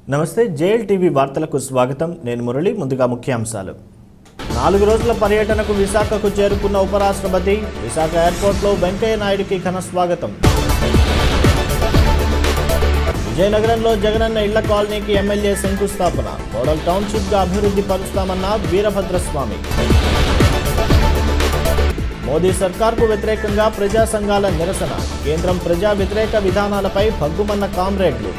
నమస్తే JL TV వార్తలకు స్వాగతం నేను మురళి ముందుగా ముఖ్యాంశాలు నాలుగు రోజుల పర్యటనకు విశాఖకు చేరుకున్న ఉపరాష్ట్రపతి విశాఖ ఎయిర్పోర్ట్లో వెంకయ్య నాయుడికి ఘన స్వాగతం విజయనగరంలో జగనన్న ఇళ్ల కాలనీకి ఎమ్మెల్యే శంకుస్థాపన మోడల్ టౌన్షిప్గా అభివృద్ధి పరుస్తామన్న వీరభద్రస్వామి మోదీ సర్కార్కు వ్యతిరేకంగా ప్రజా సంఘాల నిరసన కేంద్రం ప్రజా వ్యతిరేక విధానాలపై భగ్గుమన్న కామ్రేడ్లు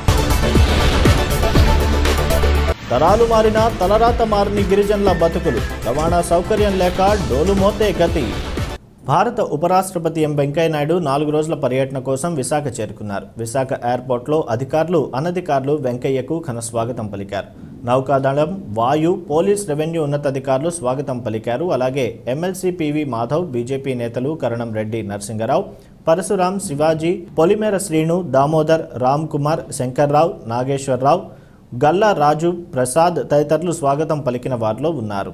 తరాలు మారిన తలరాత మారిని గిరిజనుల బతుకులు రవాణా సౌకర్యం లేక డోలు మోతే గతి భారత ఉపరాష్ట్రపతి ఎం వెంకయ్యనాయుడు నాలుగు రోజుల పర్యటన కోసం విశాఖ చేరుకున్నారు విశాఖ ఎయిర్పోర్ట్లో అధికారులు అనధికారులు వెంకయ్యకు ఘన స్వాగతం పలికారు నౌకాదళం వాయు పోలీస్ రెవెన్యూ ఉన్నతాధికారులు స్వాగతం పలికారు అలాగే ఎమ్మెల్సీ పివి మాధవ్ బీజేపీ నేతలు కరణం రెడ్డి నరసింగరావు పరశురాం శివాజీ పొలిమేర శ్రీను దామోదర్ రామ్ కుమార్ శంకర్రావు నాగేశ్వరరావు గల్లా రాజు ప్రసాద్ తదితరులు స్వాగతం పలికిన వారిలో ఉన్నారు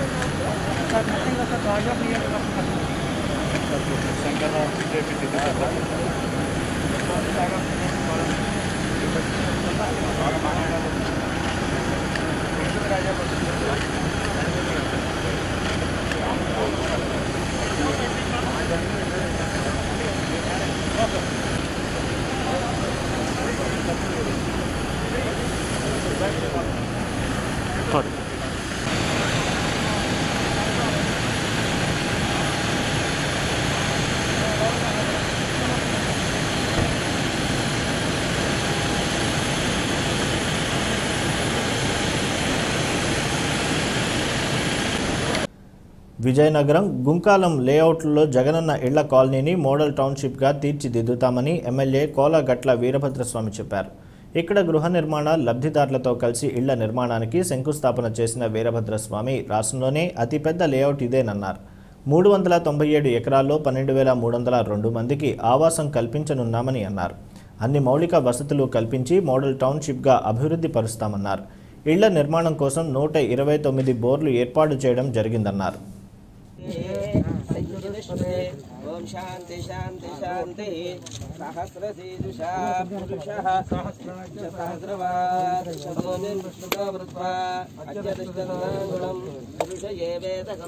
విజయనగరం గుంకాలం లేఅవుట్లో జగనన్న ఇళ్ల కాలనీని మోడల్ టౌన్షిప్గా తీర్చిదిద్దుతామని ఎమ్మెల్యే కోలగట్ల వీరభద్రస్వామి చెప్పారు ఇక్కడ గృహ నిర్మాణ లబ్ధిదారులతో కలిసి ఇళ్ల నిర్మాణానికి శంకుస్థాపన చేసిన వీరభద్రస్వామి రాష్ట్రంలోనే అతిపెద్ద లేఅవుట్ ఇదేనన్నారు మూడు వందల తొంభై ఏడు ఎకరాల్లో పన్నెండు వేల మూడు వందల రెండు మందికి ఆవాసం కల్పించనున్నామని అన్నారు అన్ని మౌలిక వసతులు కల్పించి మోడల్ టౌన్షిప్గా అభివృద్ధి పరుస్తామన్నారు ఇళ్ల నిర్మాణం కోసం నూట ఇరవై తొమ్మిది బోర్లు ఏర్పాటు చేయడం జరిగిందన్నారు ఓం శాంతి శాంతి శాంతి సహస్రశీర్షా పురుష సహస్రవాదృత్వా అత్యధిష్టగుణం పురుష ఏ వేదకం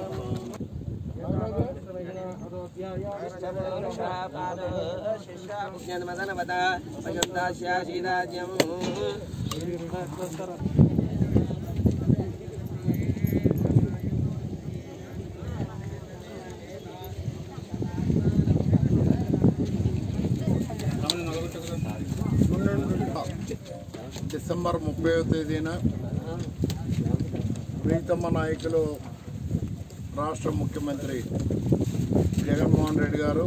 శిష్యామదనవత భజంతాస్యాశీరాజ్యం డిసెంబర్ ముప్పై తేదీన ప్రీతమ్మ నాయకులు రాష్ట్ర ముఖ్యమంత్రి జగన్మోహన్ రెడ్డి గారు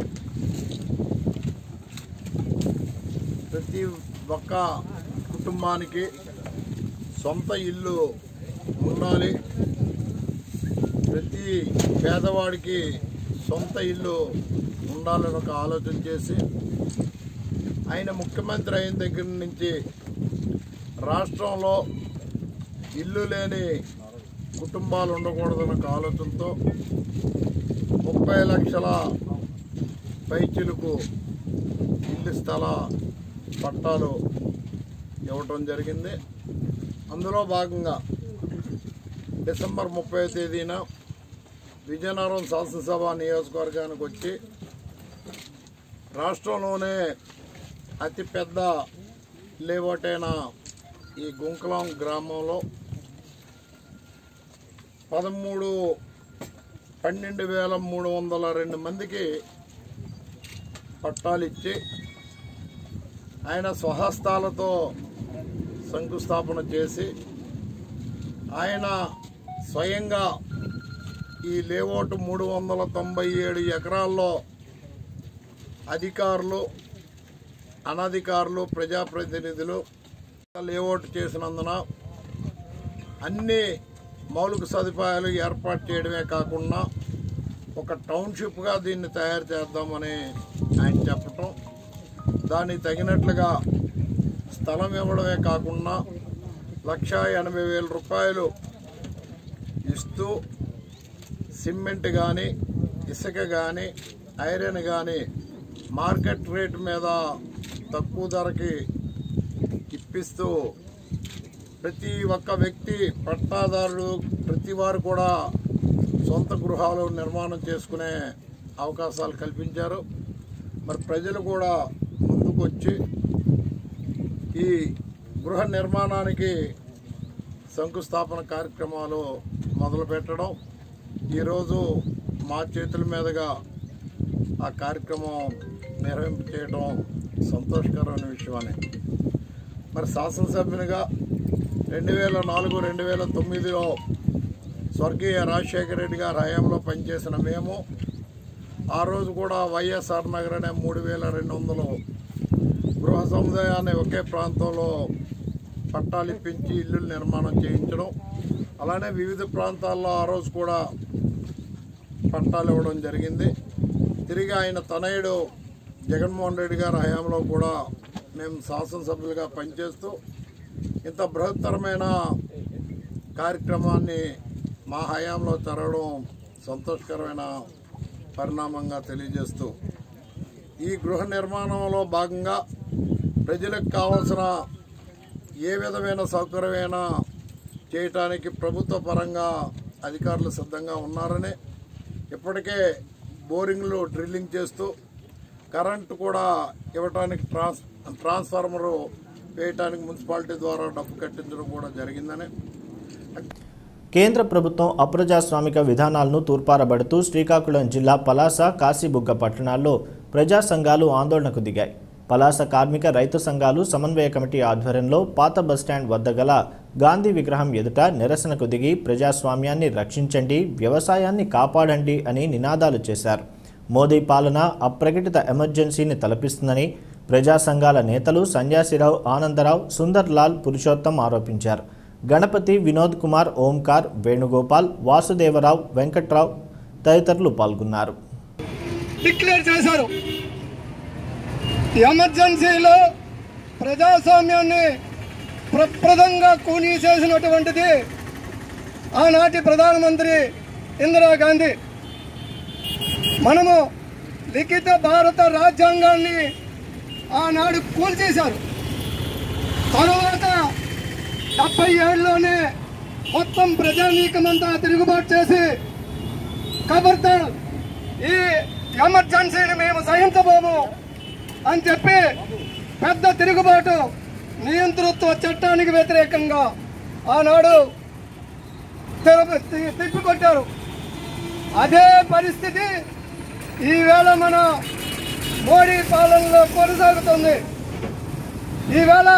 ప్రతి ఒక్క కుటుంబానికి సొంత ఇల్లు ఉండాలి ప్రతి పేదవాడికి సొంత ఇల్లు ఉండాలని ఒక ఆలోచన చేసి ఆయన ముఖ్యమంత్రి అయిన దగ్గర నుంచి రాష్ట్రంలో ఇల్లు లేని కుటుంబాలు ఉండకూడదన్న ఒక ఆలోచనతో ముప్పై లక్షల పైచిలకు ఇల్లు స్థల పట్టాలు ఇవ్వటం జరిగింది అందులో భాగంగా డిసెంబర్ ముప్పై తేదీన విజయనగరం శాసనసభ నియోజకవర్గానికి వచ్చి రాష్ట్రంలోనే అతిపెద్ద లేఅవుటైన ఈ గుంకలం గ్రామంలో పదమూడు పన్నెండు వేల మూడు వందల రెండు మందికి పట్టాలు ఇచ్చి ఆయన స్వహస్తాలతో శంకుస్థాపన చేసి ఆయన స్వయంగా ఈ లేఅవుట్ మూడు వందల తొంభై ఏడు ఎకరాల్లో అధికారులు అనధికారులు ప్రజాప్రతినిధులు లేఅవుట్ చేసినందున అన్ని మౌలిక సదుపాయాలు ఏర్పాటు చేయడమే కాకుండా ఒక టౌన్షిప్గా దీన్ని తయారు చేద్దామని ఆయన చెప్పటం దానికి తగినట్లుగా స్థలం ఇవ్వడమే కాకుండా లక్ష ఎనభై వేల రూపాయలు ఇస్తూ సిమెంట్ కానీ ఇసుక కానీ ఐరన్ కానీ మార్కెట్ రేట్ మీద తక్కువ ధరకి ఇప్పిస్తూ ప్రతి ఒక్క వ్యక్తి పట్టాదారుడు ప్రతి వారు కూడా సొంత గృహాలు నిర్మాణం చేసుకునే అవకాశాలు కల్పించారు మరి ప్రజలు కూడా ముందుకొచ్చి ఈ గృహ నిర్మాణానికి శంకుస్థాపన కార్యక్రమాలు మొదలు పెట్టడం ఈరోజు మా చేతుల మీదుగా ఆ కార్యక్రమం నిర్వహింప చేయడం సంతోషకరమైన విషయమని మరి శాసనసభ్యునిగా రెండు వేల నాలుగు రెండు వేల తొమ్మిదిలో స్వర్గీయ రాజశేఖర రెడ్డి గారి హయాంలో పనిచేసిన మేము ఆ రోజు కూడా వైఎస్ఆర్ నగర్ అనే మూడు వేల రెండు వందలు గృహ సముదాయాన్ని ఒకే ప్రాంతంలో పట్టాలు ఇప్పించి ఇల్లు నిర్మాణం చేయించడం అలానే వివిధ ప్రాంతాల్లో ఆ రోజు కూడా పట్టాలు ఇవ్వడం జరిగింది తిరిగి ఆయన తనయుడు జగన్మోహన్ రెడ్డి గారి హయాంలో కూడా మేము శాసనసభ్యులుగా పనిచేస్తూ ఇంత బృహత్తరమైన కార్యక్రమాన్ని మా హయాంలో జరగడం సంతోషకరమైన పరిణామంగా తెలియజేస్తూ ఈ గృహ నిర్మాణంలో భాగంగా ప్రజలకు కావాల్సిన ఏ విధమైన సౌకర్యమైనా చేయటానికి ప్రభుత్వ పరంగా అధికారులు సిద్ధంగా ఉన్నారని ఇప్పటికే బోరింగ్లు డ్రిల్లింగ్ చేస్తూ కరెంటు కూడా ఇవ్వటానికి ట్రాన్స్ ట్రాన్స్ఫార్మరు వేయటానికి మున్సిపాలిటీ ద్వారా డబ్బు కట్టించడం కూడా జరిగిందని కేంద్ర ప్రభుత్వం అప్రజాస్వామిక విధానాలను తూర్పారబడుతూ శ్రీకాకుళం జిల్లా పలాస కాశీబుగ్గ పట్టణాల్లో ప్రజా సంఘాలు ఆందోళనకు దిగాయి పలాస కార్మిక రైతు సంఘాలు సమన్వయ కమిటీ ఆధ్వర్యంలో పాత బస్టాండ్ వద్ద గల గాంధీ విగ్రహం ఎదుట నిరసనకు దిగి ప్రజాస్వామ్యాన్ని రక్షించండి వ్యవసాయాన్ని కాపాడండి అని నినాదాలు చేశారు మోదీ పాలన అప్రకటిత ఎమర్జెన్సీని తలపిస్తుందని ప్రజా సంఘాల నేతలు సన్యాసిరావు ఆనందరావు సుందర్ లాల్ పురుషోత్తం ఆరోపించారు గణపతి వినోద్ కుమార్ ఓంకార్ వేణుగోపాల్ వాసుదేవరావు వెంకట్రావు తదితరులు పాల్గొన్నారు డిక్లేర్ చేశారు ఎమర్జెన్సీలో ప్రజాస్వామ్యాన్ని ప్రప్రదంగా కూనీ చేసినటువంటిది ఆనాటి ప్రధానమంత్రి ఇందిరాగాంధీ మనము లిఖిత భారత రాజ్యాంగాన్ని ఆనాడు కూల్చేశారు తరువాత డెబ్బై ఏళ్ళలోనే మొత్తం ప్రజానీకమంతా తిరుగుబాటు చేసి ఖబర్దార్ ఈ ఎమర్జెన్సీని మేము సహించబోము అని చెప్పి పెద్ద తిరుగుబాటు నియంతృత్వ చట్టానికి వ్యతిరేకంగా ఆనాడు తెర- తి- తిప్పికొట్టారు అదే పరిస్థితి ఈవేళ మన మోడీ పాలనలో కొనసాగుతుంది ఈవేళ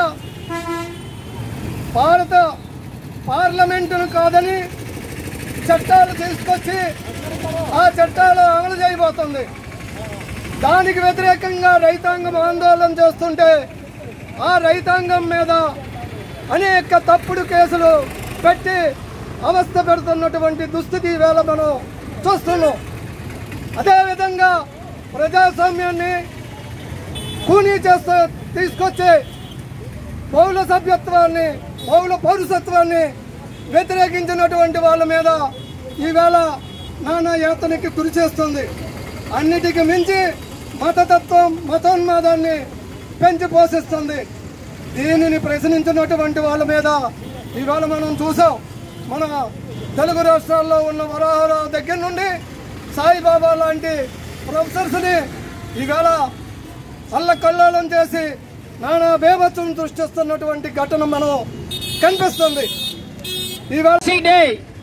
భారత పార్లమెంటును కాదని చట్టాలు తీసుకొచ్చి ఆ చట్టాలు అమలు చేయబోతుంది దానికి వ్యతిరేకంగా రైతాంగం ఆందోళన చేస్తుంటే ఆ రైతాంగం మీద అనేక తప్పుడు కేసులు పెట్టి అవస్థ పెడుతున్నటువంటి దుస్థితి వేళ మనం చూస్తున్నాం అదేవిధంగా ప్రజాస్వామ్యాన్ని కూనీ చేస్తూ తీసుకొచ్చి పౌర సభ్యత్వాన్ని పౌర పౌరసత్వాన్ని వ్యతిరేకించినటువంటి వాళ్ళ మీద ఈవేళ నానా యాతనకి గురి చేస్తుంది అన్నిటికి మించి మతతత్వం మతోన్మాదాన్ని పెంచి పోషిస్తుంది దీనిని ప్రశ్నించినటువంటి వాళ్ళ మీద ఇవాళ మనం చూసాం మన తెలుగు రాష్ట్రాల్లో ఉన్న వరాహరావు దగ్గర నుండి సాయిబాబా లాంటి ప్రొఫెసర్స్ని ఈవేళ అల్లకల్లోలం చేసి నానా బేభత్సం సృష్టిస్తున్నటువంటి ఘటన మనం కనిపిస్తుంది ఈవేళ డే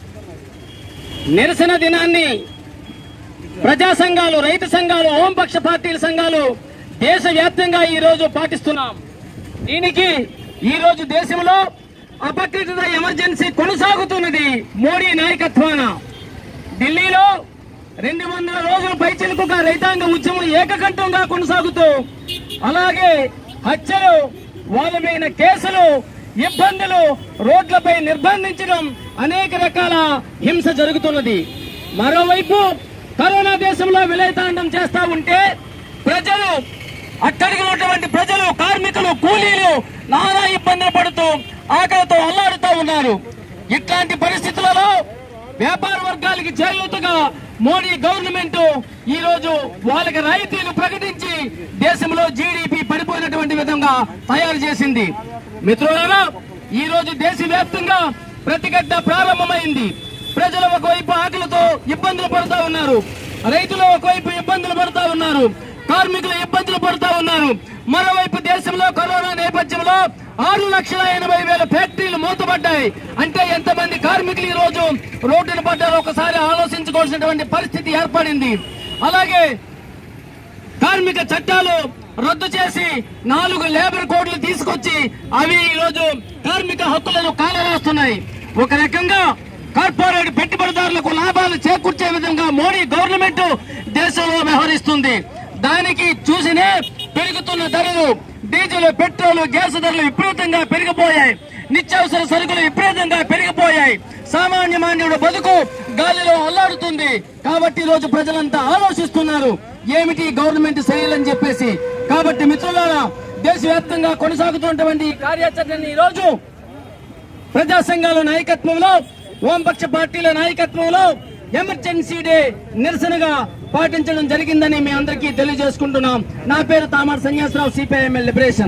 నిరసన దినాన్ని ప్రజా సంఘాలు రైతు సంఘాలు హోంపక్ష పార్టీల సంఘాలు దేశవ్యాప్తంగా ఈ రోజు పాటిస్తున్నాం దీనికి ఈ రోజు దేశంలో అపకృత ఎమర్జెన్సీ కొనసాగుతున్నది మోడీ నాయకత్వాన ఢిల్లీలో రెండు వందల రోజుల పైచిలుకుగా రైతాంగ ఉద్యమం ఏకకంఠంగా కొనసాగుతూ అలాగే హత్యలు వాళ్ళ మీద కేసులు ఇబ్బందులు రోడ్లపై నిర్బంధించడం అనేక రకాల హింస జరుగుతున్నది మరోవైపు కరోనా దేశంలో విలయతాండం చేస్తా ఉంటే ప్రజలు అక్కడికి ఉన్నటువంటి ప్రజలు కార్మికులు కూలీలు నానా ఇబ్బందులు పడుతూ ఆకలితో అల్లాడుతూ ఉన్నారు ఇట్లాంటి పరిస్థితులలో వ్యాపార వర్గాలకి చేయూతగా మోడీ గవర్నమెంట్ ఈ రోజు వాళ్ళకి రాయితీలు ప్రకటించి దేశంలో జీడిపి పడిపోయినటువంటి విధంగా తయారు చేసింది మిత్రులారా ఈ రోజు దేశవ్యాప్తంగా ప్రతిఘటన ప్రారంభమైంది ప్రజలు ఒకవైపు ఆకలితో ఇబ్బందులు పడుతూ ఉన్నారు రైతులు ఒకవైపు ఇబ్బందులు పడుతూ ఉన్నారు కార్మికులు ఇబ్బందులు పడుతూ ఉన్నారు మరోవైపు దేశంలో కరోనా నేపథ్యంలో ఆరు లక్షల ఎనభై వేల ఫ్యాక్టరీలు మూతపడ్డాయి అంటే ఎంతమంది కార్మికులు ఈ రోజు రోడ్డున పడ్డారో ఒకసారి ఆలోచించుకోవాల్సినటువంటి పరిస్థితి ఏర్పడింది అలాగే కార్మిక చట్టాలు రద్దు చేసి నాలుగు లేబర్ కోడ్లు తీసుకొచ్చి అవి ఈ రోజు కార్మిక హక్కులను కాలరాస్తున్నాయి ఒక రకంగా కార్పొరేట్ పెట్టుబడిదారులకు లాభాలు చేకూర్చే విధంగా మోడీ గవర్నమెంట్ దేశంలో వ్యవహరిస్తుంది దానికి చూసినే పెరుగుతున్న ధరలు డీజిల్ పెట్రోల్ గ్యాస్ ధరలు విపరీతంగా పెరిగిపోయాయి నిత్యావసర సరుకులు విపరీతంగా పెరిగిపోయాయి సామాన్య మానవుడు బతుకు గాలిలో అల్లాడుతుంది కాబట్టి ఈ రోజు ప్రజలంతా ఆలోచిస్తున్నారు ఏమిటి ఈ గవర్నమెంట్ చర్యలని చెప్పేసి కాబట్టి మిత్రులారా దేశవ్యాప్తంగా కొనసాగుతున్నటువంటి ఈ కార్యాచరణని ఈ రోజు ప్రజా సంఘాల నాయకత్వంలో వామపక్ష పార్టీల నాయకత్వంలో ఎమర్జెన్సీ డే నిరసనగా పాటించడం జరిగిందని మీ అందరికీ తెలియజేసుకుంటున్నాం నా పేరు Tamara Sanyasarao CPIML liberation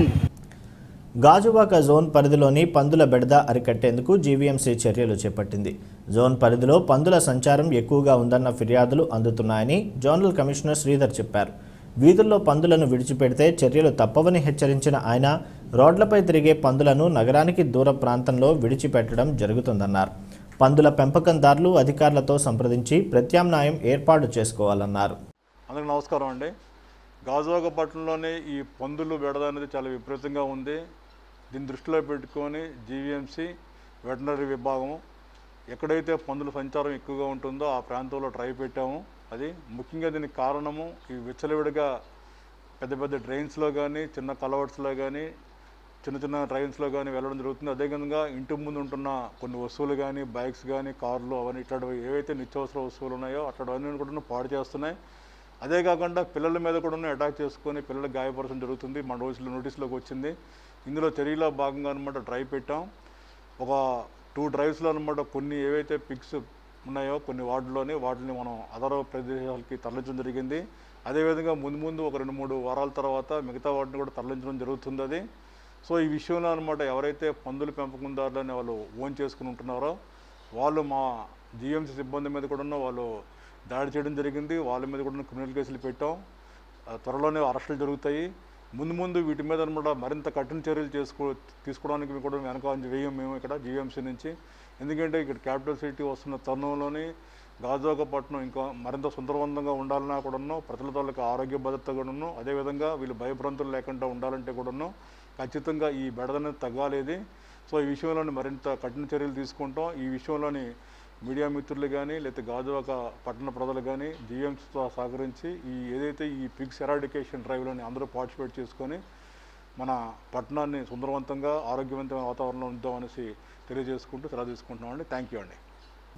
Gajuwaka zone పరిధిలోని పందుల బెడద అరికట్టేందుకు జీవీఎంసీ చర్యలు చేపట్టింది జోన్ పరిధిలో పందుల సంచారం ఎక్కువగా ఉందన్న ఫిర్యాదులు అందుతున్నాయని జోనల్ కమిషనర్ శ్రీధర్ చెప్పారు వీధుల్లో పందులను విడిచిపెడితే చర్యలు తప్పవని హెచ్చరించిన ఆయన రోడ్లపై తిరిగే పందులను నగరానికి దూర ప్రాంతంలో విడిచిపెట్టడం జరుగుతుందన్నారు పందుల పెంపకందారులు అధికారులతో సంప్రదించి ప్రత్యామ్నాయం ఏర్పాటు చేసుకోవాలన్నారు అందరికి నమస్కారం అండి గాజువాక పట్టణంలోని ఈ పందులు బెడద అనేది చాలా విపరీతంగా ఉంది దీన్ని దృష్టిలో పెట్టుకొని జీవీఎంసీ వెటనరీ విభాగం ఎక్కడైతే పందుల సంచారం ఎక్కువగా ఉంటుందో ఆ ప్రాంతంలో ట్రై పెట్టాము అది ముఖ్యంగా దీనికి కారణము ఈ విచ్చలవిడిగా పెద్ద పెద్ద డ్రైన్స్లో కానీ చిన్న కలవర్ట్స్లో కానీ చిన్న చిన్న ట్రైన్స్లో కానీ వెళ్ళడం జరుగుతుంది అదేవిధంగా ఇంటి ముందు ఉంటున్న కొన్ని వస్తువులు కానీ బైక్స్ కానీ కార్లు అవన్నీ ఇట్లాంటివి ఏవైతే నిత్యావసర వస్తువులు ఉన్నాయో అట్లాంటివన్నీ కూడా పాడు చేస్తున్నాయి అదే కాకుండా పిల్లల మీద కూడా అటాక్ చేసుకొని పిల్లలు గాయపరచడం జరుగుతుంది మన రోజుల్లో నోటీసులోకి వచ్చింది ఇందులో చర్యలో భాగంగా అనమాట డ్రైవ్ పెట్టాం ఒక టూ డ్రైవ్స్లో అనమాట కొన్ని ఏవైతే పిక్స్ ఉన్నాయో కొన్ని వార్డులోని వాటిని మనం అదర్ ప్రదేశాలకి తరలించడం జరిగింది అదేవిధంగా ముందు ముందు ఒక రెండు మూడు వారాల తర్వాత మిగతా వాటిని కూడా తరలించడం జరుగుతుంది అది సో ఈ విషయంలో అనమాట ఎవరైతే పందుల పెంపకందారులని వాళ్ళు ఓన్ చేసుకుని ఉంటున్నారో వాళ్ళు మా జిఎంసీ సిబ్బంది మీద కూడా వాళ్ళు దాడి చేయడం జరిగింది వాళ్ళ మీద కూడా క్రిమినల్ కేసులు పెట్టాం ఆ, త్వరలోనే అరెస్టులు జరుగుతాయి ముందు ముందు వీటి మీద అనమాట మరింత కఠిన చర్యలు చేసుకో తీసుకోవడానికి మేము కూడా వెనక వేయం మేము ఇక్కడ జీఎంసీ నుంచి ఎందుకంటే ఇక్కడ క్యాపిటల్ సిటీ వస్తున్న తరుణంలోని గాజువాకపట్నం ఇంకా మరింత సుందరవంతంగా ఉండాలన్నా కూడాను ప్రజల తాలూకు ఆరోగ్య భద్రత కూడాను అదేవిధంగా వీళ్ళు భయభ్రాంతులు లేకుండా ఉండాలంటే కూడాను ఖచ్చితంగా ఈ బెడదనే తగ్గాలేది సో ఈ విషయంలోని మరింత కఠిన చర్యలు తీసుకుంటాం ఈ విషయంలోని మీడియా మిత్రులు కానీ లేకపోతే గాజువాక పట్టణ ప్రజలు కానీ జీఎంసీతో సహకరించి ఈ ఏదైతే ఈ పిక్స్ ఎరాడికేషన్ డ్రైవ్లోని అందరూ పార్టిసిపేట్ చేసుకొని మన పట్టణాన్ని సుందరవంతంగా ఆరోగ్యవంతమైన వాతావరణంలో ఉందామనేసి తెలియజేసుకుంటూ సెలవు తీసుకుంటున్నామండి థ్యాంక్ యూ అండి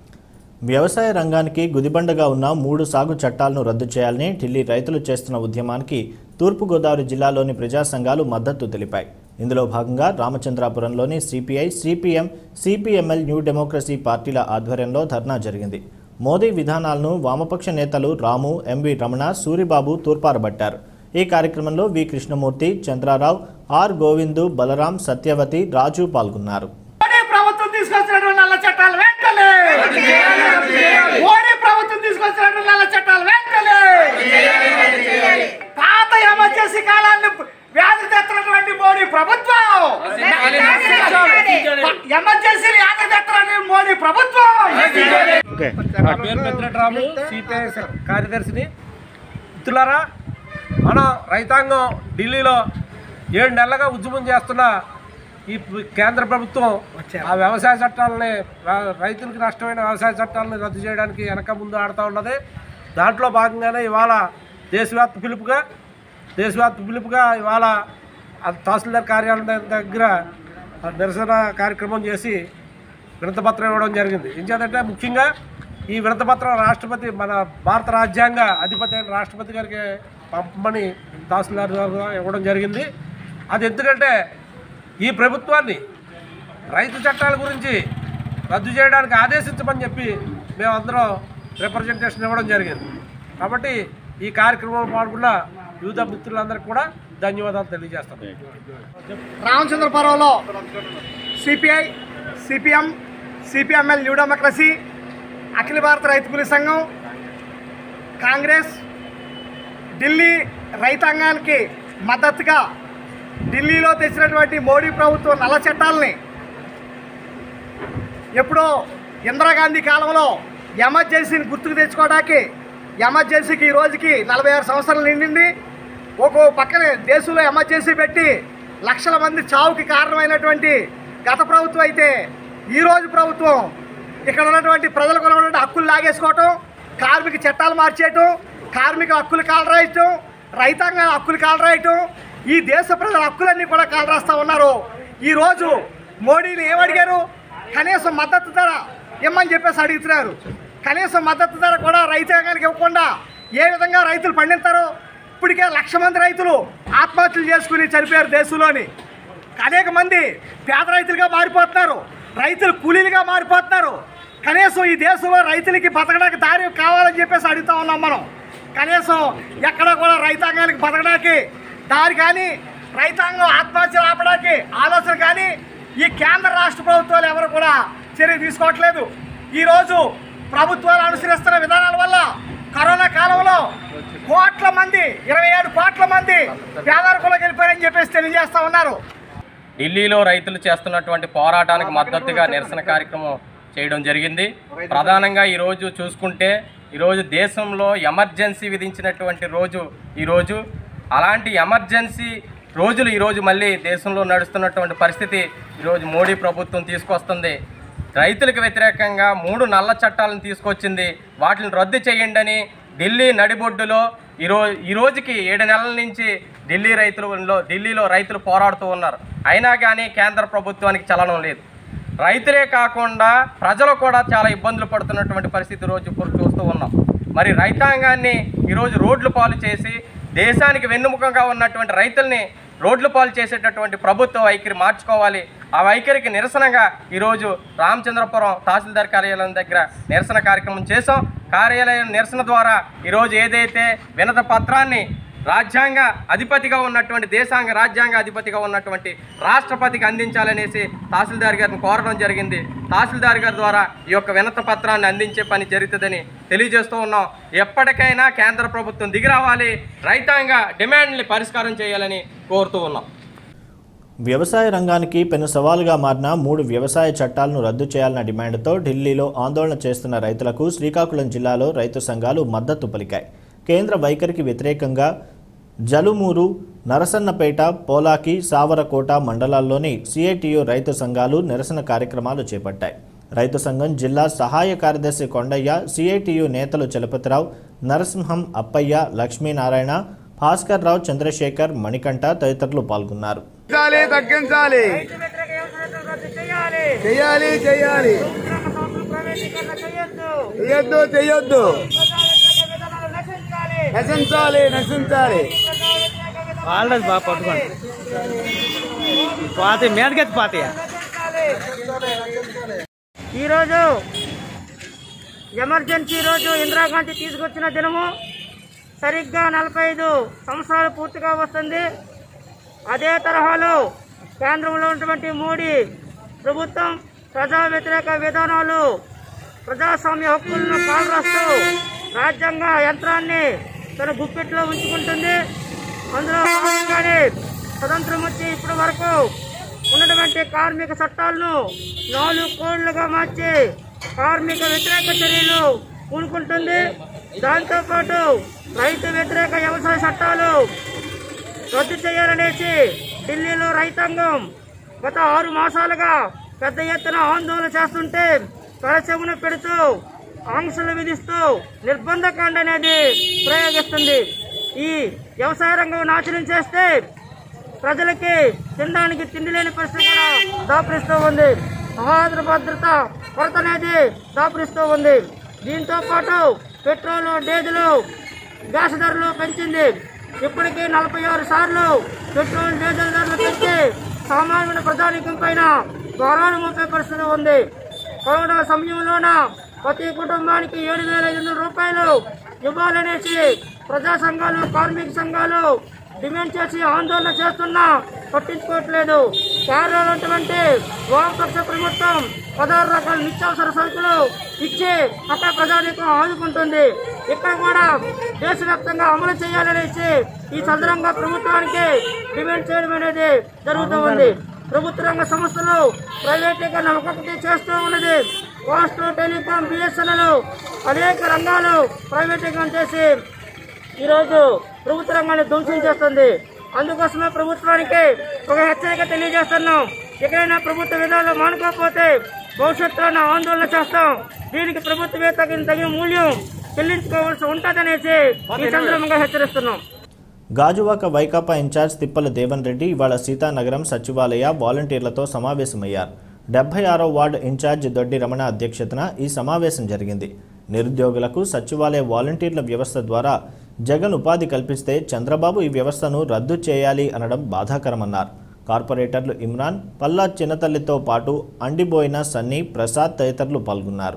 వ్యవసాయ రంగానికి గుదిబండగా ఉన్న మూడు సాగు చట్టాలను రద్దు చేయాలని ఢిల్లీ రైతులు చేస్తున్న ఉద్యమానికి తూర్పుగోదావరి జిల్లాలోని ప్రజా సంఘాలు మద్దతు తెలిపాయి ఇందులో భాగంగా రామచంద్రాపురంలోని CPI CPM CPML new democracy పార్టీల ఆధ్వర్యంలో ధర్నా జరిగింది మోదీ విధానాలను వామపక్ష నేతలు రాము ఎంవి రమణ సూరిబాబు తూర్పారబట్టారు ఈ కార్యక్రమంలో వి కృష్ణమూర్తి చంద్రారావు ఆర్ గోవిందు బలరాం సత్యవతి రాజు పాల్గొన్నారు మోడీ ప్రభుత్వం తీసుకొచ్చినటువంటి నల్ల చట్టాలు వెంటనే మోడీ ప్రభుత్వం తీసుకొచ్చినటువంటి నల్ల చట్టాలు వెంటనే పాత ఎమర్జెన్సీ కాలాన్ని వ్యాధి తెచ్చినటువంటి మోడీ ప్రభుత్వం ఎమర్జెన్సీ వ్యాధి తెచ్చినటువంటి మోడీ ప్రభుత్వం నా పేరు పెద్దరాము సిపిఐ కార్యదర్శిని మిత్రులారా మన రైతాంగం ఢిల్లీలో ఏడు నెలలుగా ఉద్యమం చేస్తున్న ఈ ప్ర- కేంద్ర ప్రభుత్వం ఆ వ్యవసాయ చట్టాలని ర- రైతులకు నష్టమైన వ్యవసాయ చట్టాలను రద్దు చేయడానికి వెనక ముందు ఆడుతూ ఉన్నది దాంట్లో భాగంగానే ఇవాళ దేశవ్యాప్త పిలుపుగా దేశవ్యాప్త పిలుపుగా ఇవాళ ఆ తహసీల్దార్ కార్యాలయం దగ్గర ఆ నిరసన కార్యక్రమం చేసి వినతపత్రం ఇవ్వడం జరిగింది ఏంచేదంటే ముఖ్యంగా ఈ వినతపత్రం రాష్ట్రపతి మన భారత రాజ్యాంగ అధిపతి అయిన రాష్ట్రపతి గారికి పంపమని తహసీల్దార్ గారు ఇవ్వడం జరిగింది అది ఎందుకంటే ఈ ప్రభుత్వాన్ని రైతు చట్టాల గురించి రద్దు చేయడానికి ఆదేశించమని చెప్పి మేమందరం రిప్రజెంటేషన్ ఇవ్వడం జరిగింది కాబట్టి ఈ కార్యక్రమంలో పాల్గొన్న వివిధ మిత్రులందరికీ కూడా ధన్యవాదాలు తెలియజేస్తాను రామచంద్రపురంలో CPI CPM CPML new democracy అఖిల భారత రైతు కూలీ సంఘం కాంగ్రెస్ ఢిల్లీ రైతాంగానికి మద్దతుగా ఢిల్లీలో తెచ్చినటువంటి మోడీ ప్రభుత్వం నల్ల చట్టాలని ఎప్పుడో ఇందిరాగాంధీ కాలంలో ఎమర్జెన్సీని గుర్తుకు తెచ్చుకోవడానికి ఎమర్జెన్సీకి ఈ రోజుకి నలభై ఆరు సంవత్సరాలు నిండింది ఒక్కో పక్కన దేశంలో ఎమర్జెన్సీ పెట్టి లక్షల మంది చావుకి కారణమైనటువంటి గత ప్రభుత్వం అయితే ఈరోజు ప్రభుత్వం ఇక్కడ ఉన్నటువంటి ప్రజలకు ఉన్నటువంటి హక్కులు లాగేసుకోవటం కార్మిక చట్టాలు మార్చేయటం కార్మిక హక్కులు కాలరాయటం రైతాంగ హక్కులు కాలరాయటం ఈ దేశ ప్రజల హక్కులన్నీ కూడా కాలరాస్తా ఉన్నారు ఈరోజు మోడీని ఏమడిగారు కనీసం మద్దతు ధర ఇమ్మని చెప్పేసి అడుగుతున్నారు కనీసం మద్దతు ధర కూడా రైతాంగానికి ఇవ్వకుండా ఏ విధంగా రైతులు పండిస్తారు ఇప్పటికే లక్ష మంది రైతులు ఆత్మహత్యలు చేసుకుని చనిపోయారు దేశంలోని అనేక మంది పేద రైతులుగా మారిపోతున్నారు రైతులు కూలీలుగా మారిపోతున్నారు కనీసం ఈ దేశంలో రైతులకి బతకడానికి దారి కావాలని చెప్పేసి అడుగుతా ఉన్నాం మనం కనీసం ఎక్కడ కూడా రైతాంగానికి బతకడానికి దారి కానీ రైతాంగం ఆత్మహత్యలు ఆపడానికి ఆలోచన కానీ ఈ కేంద్ర రాష్ట్ర ప్రభుత్వాలు ఎవరు కూడా చర్య తీసుకోవట్లేదు ఈరోజు ప్రభుత్వాలు అనుసరిస్తున్న విధానాల వల్ల కరోనా కాలంలో కోట్ల మంది ఇరవై ఏడు కోట్ల మంది పేదరికంలోకి వెళ్ళిపోయారని చెప్పేసి తెలియజేస్తా ఉన్నారు ఢిల్లీలో రైతులు చేస్తున్నటువంటి పోరాటానికి మద్దతుగా నిరసన కార్యక్రమం చేయడం జరిగింది ప్రధానంగా ఈరోజు చూసుకుంటే ఈరోజు దేశంలో ఎమర్జెన్సీ విధించినటువంటి రోజు ఈరోజు అలాంటి ఎమర్జెన్సీ రోజులు ఈరోజు మళ్ళీ దేశంలో నడుస్తున్నటువంటి పరిస్థితి ఈరోజు మోడీ ప్రభుత్వం తీసుకొస్తుంది రైతులకు వ్యతిరేకంగా మూడు నల్ల చట్టాలను తీసుకొచ్చింది వాటిని రద్దు చేయండి అని ఢిల్లీ నడిబొడ్డులో ఈరోజు ఈ రోజుకి ఏడు నెలల నుంచి ఢిల్లీ రైతులలో ఢిల్లీలో రైతులు పోరాడుతూ ఉన్నారు అయినా కానీ కేంద్ర ప్రభుత్వానికి చలనం లేదు రైతులే కాకుండా ప్రజలు కూడా చాలా ఇబ్బందులు పడుతున్నటువంటి పరిస్థితి రోజు ఇప్పుడు చూస్తూ ఉన్నాం మరి రైతాంగాన్ని ఈరోజు రోడ్లు పాలు చేసి దేశానికి వెన్నుముఖంగా ఉన్నటువంటి రైతుల్ని రోడ్లు పాలు చేసేటటువంటి ప్రభుత్వ వైఖరి మార్చుకోవాలి ఆ వైఖరికి నిరసనగా ఈరోజు రామచంద్రపురం తహసీల్దార్ కార్యాలయం దగ్గర నిరసన కార్యక్రమం చేసాం కార్యాలయం నిరసన ద్వారా ఈరోజు ఏదైతే వినత పత్రాన్ని రాజ్యాంగ అధిపతిగా ఉన్నటువంటి దేశాంగ రాజ్యాంగ అధిపతిగా ఉన్నటువంటి రాష్ట్రపతికి అందించాలనేసి తహసీల్దార్ గారిని కోరడం జరిగింది తహసీల్దార్ గారి ద్వారా ఈ యొక్క వినత పత్రాన్ని అందించే పని జరుగుతుందని తెలియజేస్తూ ఉన్నాం ఎప్పటికైనా కేంద్ర ప్రభుత్వం దిగి రావాలి రైతాంగ డిమాండ్ని పరిష్కారం చేయాలని కోరుతూ ఉన్నాం వ్యవసాయ రంగానికి పెను సవాలుగా మారిన మూడు వ్యవసాయ చట్టాలను రద్దు చేయాలన్న డిమాండ్తో ఢిల్లీలో ఆందోళన చేస్తున్న రైతులకు శ్రీకాకుళం జిల్లాలో రైతు సంఘాలు మద్దతు పలికాయి కేంద్ర వైఖరికి వ్యతిరేకంగా జలుమూరు నరసన్నపేట పోలాకి సావరకోట మండలాల్లోని సిఐటియు రైతు సంఘాలు నిరసన కార్యక్రమాలు చేపట్టాయి రైతు సంఘం జిల్లా సహాయ కార్యదర్శి కొండయ్య సిఐటియు నేతలు చలపతిరావు నరసింహం అప్పయ్య లక్ష్మీనారాయణ భాస్కర్ రావు చంద్రశేఖర్ మణికంఠ తదితరులు పాల్గొన్నారు తగ్గించాలి చెయ్యాలి చెయ్యాలి చెయ్యొద్దు చెయ్యొద్దు నశించాలి నశించాలి వాళ్ళది బాగా పట్టుకోండి పాత మీదకెత్తి పాతయ్యా ఈరోజు ఎమర్జెన్సీ రోజు ఇందిరాగాంధీ తీసుకొచ్చిన దినము సరిగ్గా నలభై ఐదు సంవత్సరాలు పూర్తిగా వస్తుంది అదే తరహాలో కేంద్రంలో ఉన్నటువంటి మోడీ ప్రభుత్వం ప్రజా వ్యతిరేక విధానాలు ప్రజాస్వామ్య హక్కులను కాలరాస్తూ రాజ్యాంగ యంత్రాన్ని తన గుప్పెట్లో ఉంచుకుంటుంది అందులో భాగంగానే స్వతంత్రం వచ్చి ఇప్పటి వరకు ఉన్నటువంటి కార్మిక చట్టాలను నాలుగు కోళ్లుగా మార్చి కార్మిక వ్యతిరేక చర్యలు పూనుకుంటుంది దాంతోపాటు రైతు వ్యతిరేక వ్యవసాయ చట్టాలు రద్దు చేయాలనేసి ఢిల్లీలో రైతాంగం గత ఆరు మాసాలుగా పెద్ద ఎత్తున ఆందోళన చేస్తుంటే పరిశ్రమను పెడుతూ ఆంక్షలు విధిస్తూ నిర్బంధకాండ అనేది ప్రయోగిస్తుంది ఈ వ్యవసాయ రంగం నాశనం చేస్తే ప్రజలకి తినడానికి తిండి లేని పరిస్థితి కూడా దాపురిస్తూ ఉంది ఆహార భద్రత కొరత అనేది దాపురిస్తూ ఉంది దీంతో పాటు పెట్రోల్ డీజిల్ గ్యాస్ ధరలు పెంచింది ఇప్పటికీ నలభై ఆరు సార్లు పెట్రోల్ డీజిల్ ధరలు పెంచి సామాన్యుల ప్రజానికం పైన భారాలు మోపే పరిస్థితి ఉంది కరోనా సమయంలోన ప్రతి కుటుంబానికి ఏడు వేల ఐదు వందల రూపాయలు ఇవ్వాలనేసి ప్రజా సంఘాలు కార్మిక సంఘాలు డిమాండ్ చేసి ఆందోళన చేస్తున్నా పట్టించుకోవట్లేదు కేరళలో ఉన్నటువంటి వామపక్ష ప్రభుత్వం పదహారు రకాల నిత్యావసర సరుకులు ఇచ్చి అక్కడ ప్రజానీకం ఆదుకుంటుంది ఇక్కడ కూడా దేశవ్యాప్తంగా అమలు చేయాలనేసి ఈ సందర్భంగా ప్రభుత్వానికి డిమాండ్ చేయడం అనేది జరుగుతూ ఉంది ప్రభుత్వ రంగ సంస్థలు ప్రైవేటీకరణ ఒక్కొక్కటి చేస్తూ ఉన్నది పోస్ట్ టెలికాం బిఎస్ఎన్ఎల్ అనేక రంగాలు ప్రైవేటీకరణ చేసి ఈరోజు ప్రభుత్వ రంగాన్ని ధ్వంసం చేస్తుంది అందుకోసమే ప్రభుత్వానికి ఒక హెచ్చరిక తెలియజేస్తున్నాం ఎక్కడైనా ప్రభుత్వ విధానాలు మానుకోకపోతే భవిష్యత్తులో ఆందోళన చేస్తాం దీనికి ప్రభుత్వమే తగిన తగిన మూల్యం చెల్లించుకోవాల్సి ఉంటుందనేసి ఈ సందర్భంగా హెచ్చరిస్తున్నాం గాజువాక వైకాపా ఇన్ఛార్జ్ తిప్పల దేవన్ రెడ్డి ఇవాళ సీతానగరం సచివాలయ వాలంటీర్లతో సమావేశమయ్యారు డెబ్బై ఆరో వార్డు ఇన్ఛార్జ్ దొడ్డి రమణ అధ్యక్షతన ఈ సమావేశం జరిగింది నిరుద్యోగులకు సచివాలయ వాలంటీర్ల వ్యవస్థ ద్వారా జగన్ ఉపాధి కల్పిస్తే చంద్రబాబు ఈ వ్యవస్థను రద్దు చేయాలి అనడం బాధాకరమన్నారు కార్పొరేటర్లు ఇమ్రాన్ పల్లా చిన్నతల్లితో పాటు అండిబోయిన సన్నీ ప్రసాద్ తదితరులు పాల్గొన్నారు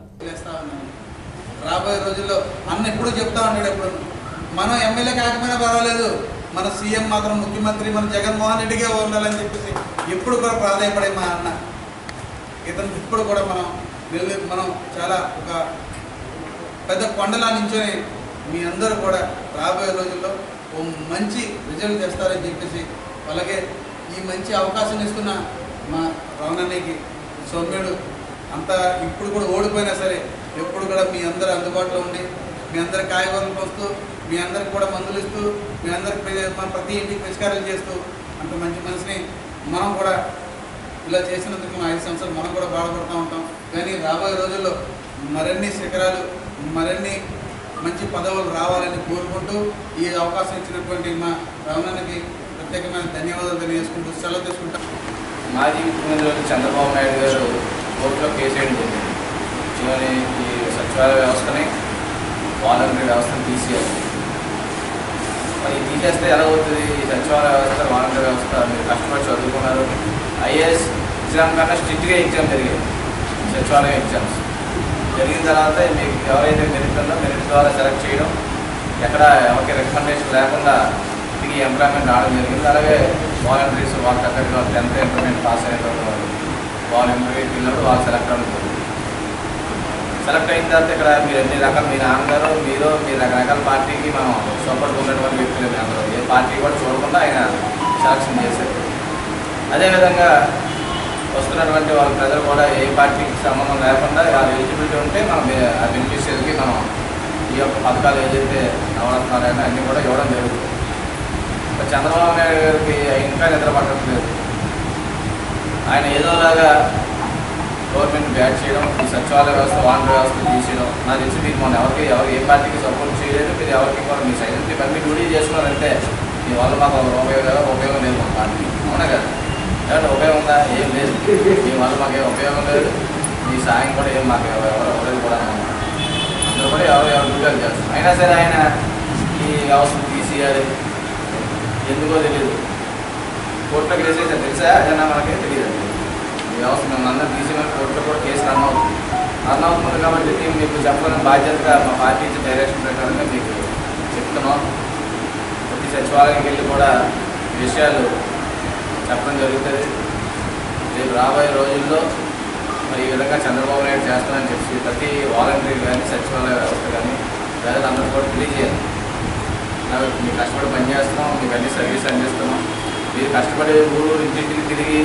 రాబోయే రోజుల్లో అన్న ఎప్పుడు చెప్తా ఉన్నాడు ఎప్పుడు మనం ఎమ్మెల్యే కాకపోయినా పర్వాలేదు మన సీఎం మాత్రం ముఖ్యమంత్రి మన జగన్మోహన్ రెడ్డిగా ఉండాలని చెప్పేసి ఎప్పుడు కూడా ప్రాధాయపడే మా అన్న ఇతను ఇప్పుడు కూడా మనం నిలబె- మనం చాలా ఒక పెద్ద కొండలా నించొని మీ అందరూ కూడా రాబోయే రోజుల్లో ఓ మంచి రిజల్ట్ తెస్తారని చెప్పేసి అలాగే ఈ మంచి అవకాశం తీసుకున్న మా రమణన్నయ్యకి సౌమ్యుడు అంతా ఇప్పుడు కూడా ఓడిపోయినా సరే ఎప్పుడు కూడా మీ అందరూ అందుబాటులో ఉండి మీ అందరి కాయగూరలు పోస్తూ మీ అందరికి కూడా మందులు ఇస్తూ మీ అందరికి ప్రి- మన ప్రతి ఇంటికి పరిష్కారం చేస్తూ అంత మంచి మనిషిని మనం కూడా ఇలా చేసినందుకు మన ఐదు సంవత్సరాలు మనం కూడా బాధపడుతూ ఉంటాం కానీ రాబోయే రోజుల్లో మరిన్ని శిఖరాలు మరిన్ని మంచి పదవులు రావాలని కోరుకుంటూ ఈ అవకాశం ఇచ్చినటువంటి మా రమణకి ప్రత్యేకమైన ధన్యవాదాలు తెలియజేసుకుంటూ సెలవు తీసుకుంటాం మాజీ ముఖ్యమంత్రి చంద్రబాబు నాయుడు గారు కోర్టులో కేసు వేయడం జరిగింది చివరి ఈ సచివాలయ వ్యవస్థని వాలంటరీ వ్యవస్థను తీసేయాలి మరి ఇది తీసేస్తే ఎలా అవుతుంది ఈ సచివాలయ వ్యవస్థ వాలంటరీ వ్యవస్థ మీరు కష్టపడి చదువుకున్నారు ఐఏఎస్ ఎగ్జామ్ కన్నా స్ట్రిక్ట్గా ఎగ్జామ్ జరిగేది సచివాలయం ఎగ్జామ్స్ జరిగిన తర్వాత మీకు ఎవరైతే మెరిట్ ఉందో మెరిట్ ద్వారా సెలెక్ట్ చేయడం ఎక్కడ ఎవరికి రికమెండేషన్ లేకుండా తిరిగి ఎంప్లాయ్మెంట్ రావడం జరిగింది అలాగే వాలంటీర్స్ వాళ్ళ తగ్గట్టు వాళ్ళు టెన్త్ ఇంటర్మీడియట్ పాస్ అయిన వాళ్ళు వాళ్ళు ఇంటర్వ్యూకి వెళ్ళినప్పుడు వాళ్ళు సెలెక్ట్ అవ్వడం జరిగింది సెలెక్ట్ అయిన తర్వాత ఇక్కడ మీరు ఎన్ని రకాల మీ నాన్నగారు మీరు మీ రకరకాల పార్టీకి మనం సపోర్ట్ ఉన్నటువంటి వ్యక్తులు మీ అందరూ ఏ పార్టీ కూడా చూడకుండా ఆయన సెలక్షన్ చేశారు అదేవిధంగా వస్తున్నటువంటి వాళ్ళ ప్రజలు కూడా ఏ పార్టీకి సంబంధం లేకుండా వాళ్ళ ఎలిజిబిలిటీ ఉంటే మనం ఆ బెనిఫిషియర్కి మనం ఈ యొక్క పథకాలు ఏదైతే నవరత్నాలైనా అన్నీ కూడా ఇవ్వడం జరుగుతుంది ఇప్పుడు చంద్రబాబు నాయుడు గారికి ఇంకా నిద్ర పట్టట్లేదు ఆయన ఏదోలాగా గవర్నమెంట్ బ్యాట్ చేయడం ఈ సచివాలయ వ్యవస్థ వాండర్ వ్యవస్థ తీసేయడం నాకు తెలిసి మీకు మనం ఎవరికి ఎవరు ఏ పార్టీకి సపోర్ట్ చేయలేదు మీరు ఎవరికి కూడా మీ సైలెంట్ ఇవన్నీ డ్యూటీ చేసుకున్నారంటే మీ వల్ల మాకు ఒక రూపాయి కదా ఉపయోగం లేదు మన పార్టీ అవునా కదా ఏమంటే ఉపయోగం ఉందా ఏం లేదు మీ వల్ల మాకు ఏం ఉపయోగం లేదు మీ సాయం కూడా ఏం మాకు ఎవరు ఎవరు ఎవరికి కూడా అందరూ కూడా ఎవరు ఎవరు డ్యూటీలు చేస్తారు అయినా సరే ఆయన ఈ వ్యవస్థను తీసేయాలి ఎందుకో తెలియదు కోర్టులో కేసు అయితే తెలుసా అదేనా మనకే తెలియదు ఈ వ్యవస్థ మేము అందరం తీసిన కోర్టులో కూడా కేసు రన్ అవుతుంది రన్ అవుతుంది కాబట్టి మేము మీకు చెప్పాలని బాధ్యతగా మా పార్టీ ఇచ్చే డైరెక్షన్ ప్రకారంగా మీకు చెప్తున్నాం ప్రతి సచివాలయానికి వెళ్ళి కూడా ఈ విషయాలు చెప్పడం జరుగుతుంది రేపు రాబోయే రోజుల్లో మరి ఈ విధంగా చంద్రబాబు నాయుడు చేస్తానని చెప్పి ప్రతి వాలంటీర్ కానీ సచివాలయ వ్యవస్థ కానీ ప్రజలందరూ కూడా తెలియజేయాలి నాకు మీరు కష్టపడి పనిచేస్తున్నాం మీకు అన్ని సర్వీస్ అందిస్తున్నాం మీరు కష్టపడి ఊరు ఇంటింటికి తిరిగి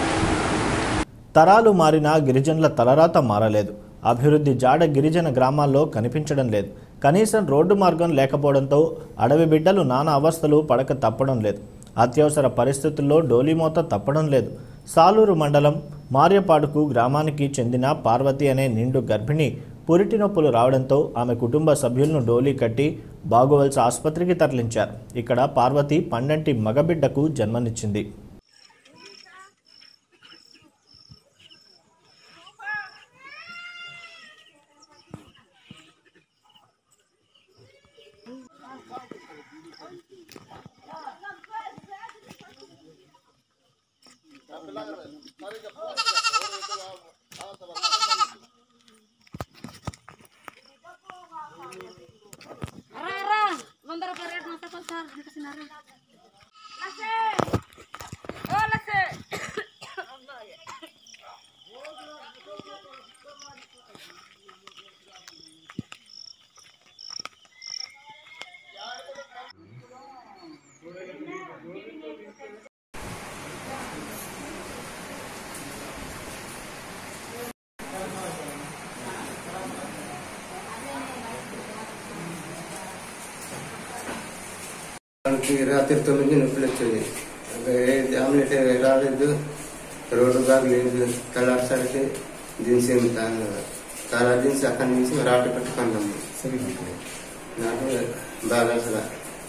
తరాలు మారినా గిరిజనుల తలరాత మారలేదు అభివృద్ధి జాడ గిరిజన గ్రామాల్లో కనిపించడం లేదు కనీసం రోడ్డు మార్గం లేకపోవడంతో అడవి బిడ్డలు నానా అవస్థలు పడక తప్పడం లేదు అత్యవసర పరిస్థితుల్లో డోలీమోత తప్పడం లేదు సాలూరు మండలం మార్యపాడుకు గ్రామానికి చెందిన పార్వతి అనే నిండు గర్భిణి పురిటి నొప్పులు రావడంతో ఆమె కుటుంబ సభ్యులను డోలీ కట్టి బాగోవలస ఆసుపత్రికి తరలించారు ఇక్కడ పార్వతి పండంటి మగబిడ్డకు జన్మనిచ్చింది వంద రూపాయలు రేటు మొత్తం సార్ మనకి రాత్రి తొమ్మిది నొప్పులు వచ్చేది ఆమ్లెట్ రాలేదు రోడ్డు బాగా లేదు తెల్లారిసరికి దించి చాలా దించి అక్కడి నుంచి రాటు పెట్టుకున్నాము నాకు బాగా అసలు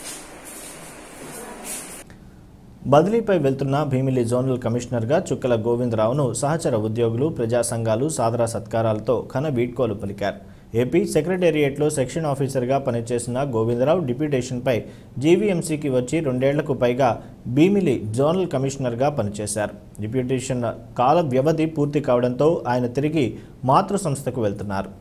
బదిలీపై వెళ్తున్న భీమిలి జోనల్ కమిషనర్గా చుక్కల గోవిందరావును సహచర ఉద్యోగులు ప్రజా సంఘాలు సాదర సత్కారాలతో ఘన వీడ్కోలు పలికారు ఏపీ సెక్రటేరియట్లో సెక్షన్ ఆఫీసర్గా పనిచేసిన గోవిందరావు డిప్యూటేషన్పై జీవీఎంసీకి వచ్చి రెండేళ్లకు పైగా భీమిలి జోనల్ కమిషనర్గా పనిచేశారు డిప్యూటేషన్ కాల వ్యవధి పూర్తి కావడంతో ఆయన తిరిగి మాతృ సంస్థకు వెళ్తున్నారు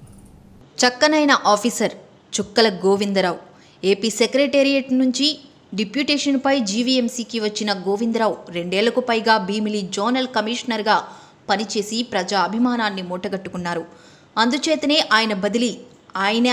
చక్కనైన ఆఫీసర్ చుక్కల గోవిందరావు ఏపీ సెక్రటేరియట్ నుంచి డిప్యూటేషన్పై జీవీఎంసీకి వచ్చిన గోవిందరావు రెండేళ్లకు పైగా భీమిలి జోనల్ కమిషనర్గా పనిచేసి ప్రజా అభిమానాన్ని మూటగట్టుకున్నారు అందుచేతనే ఆయన బదిలీ ఆయన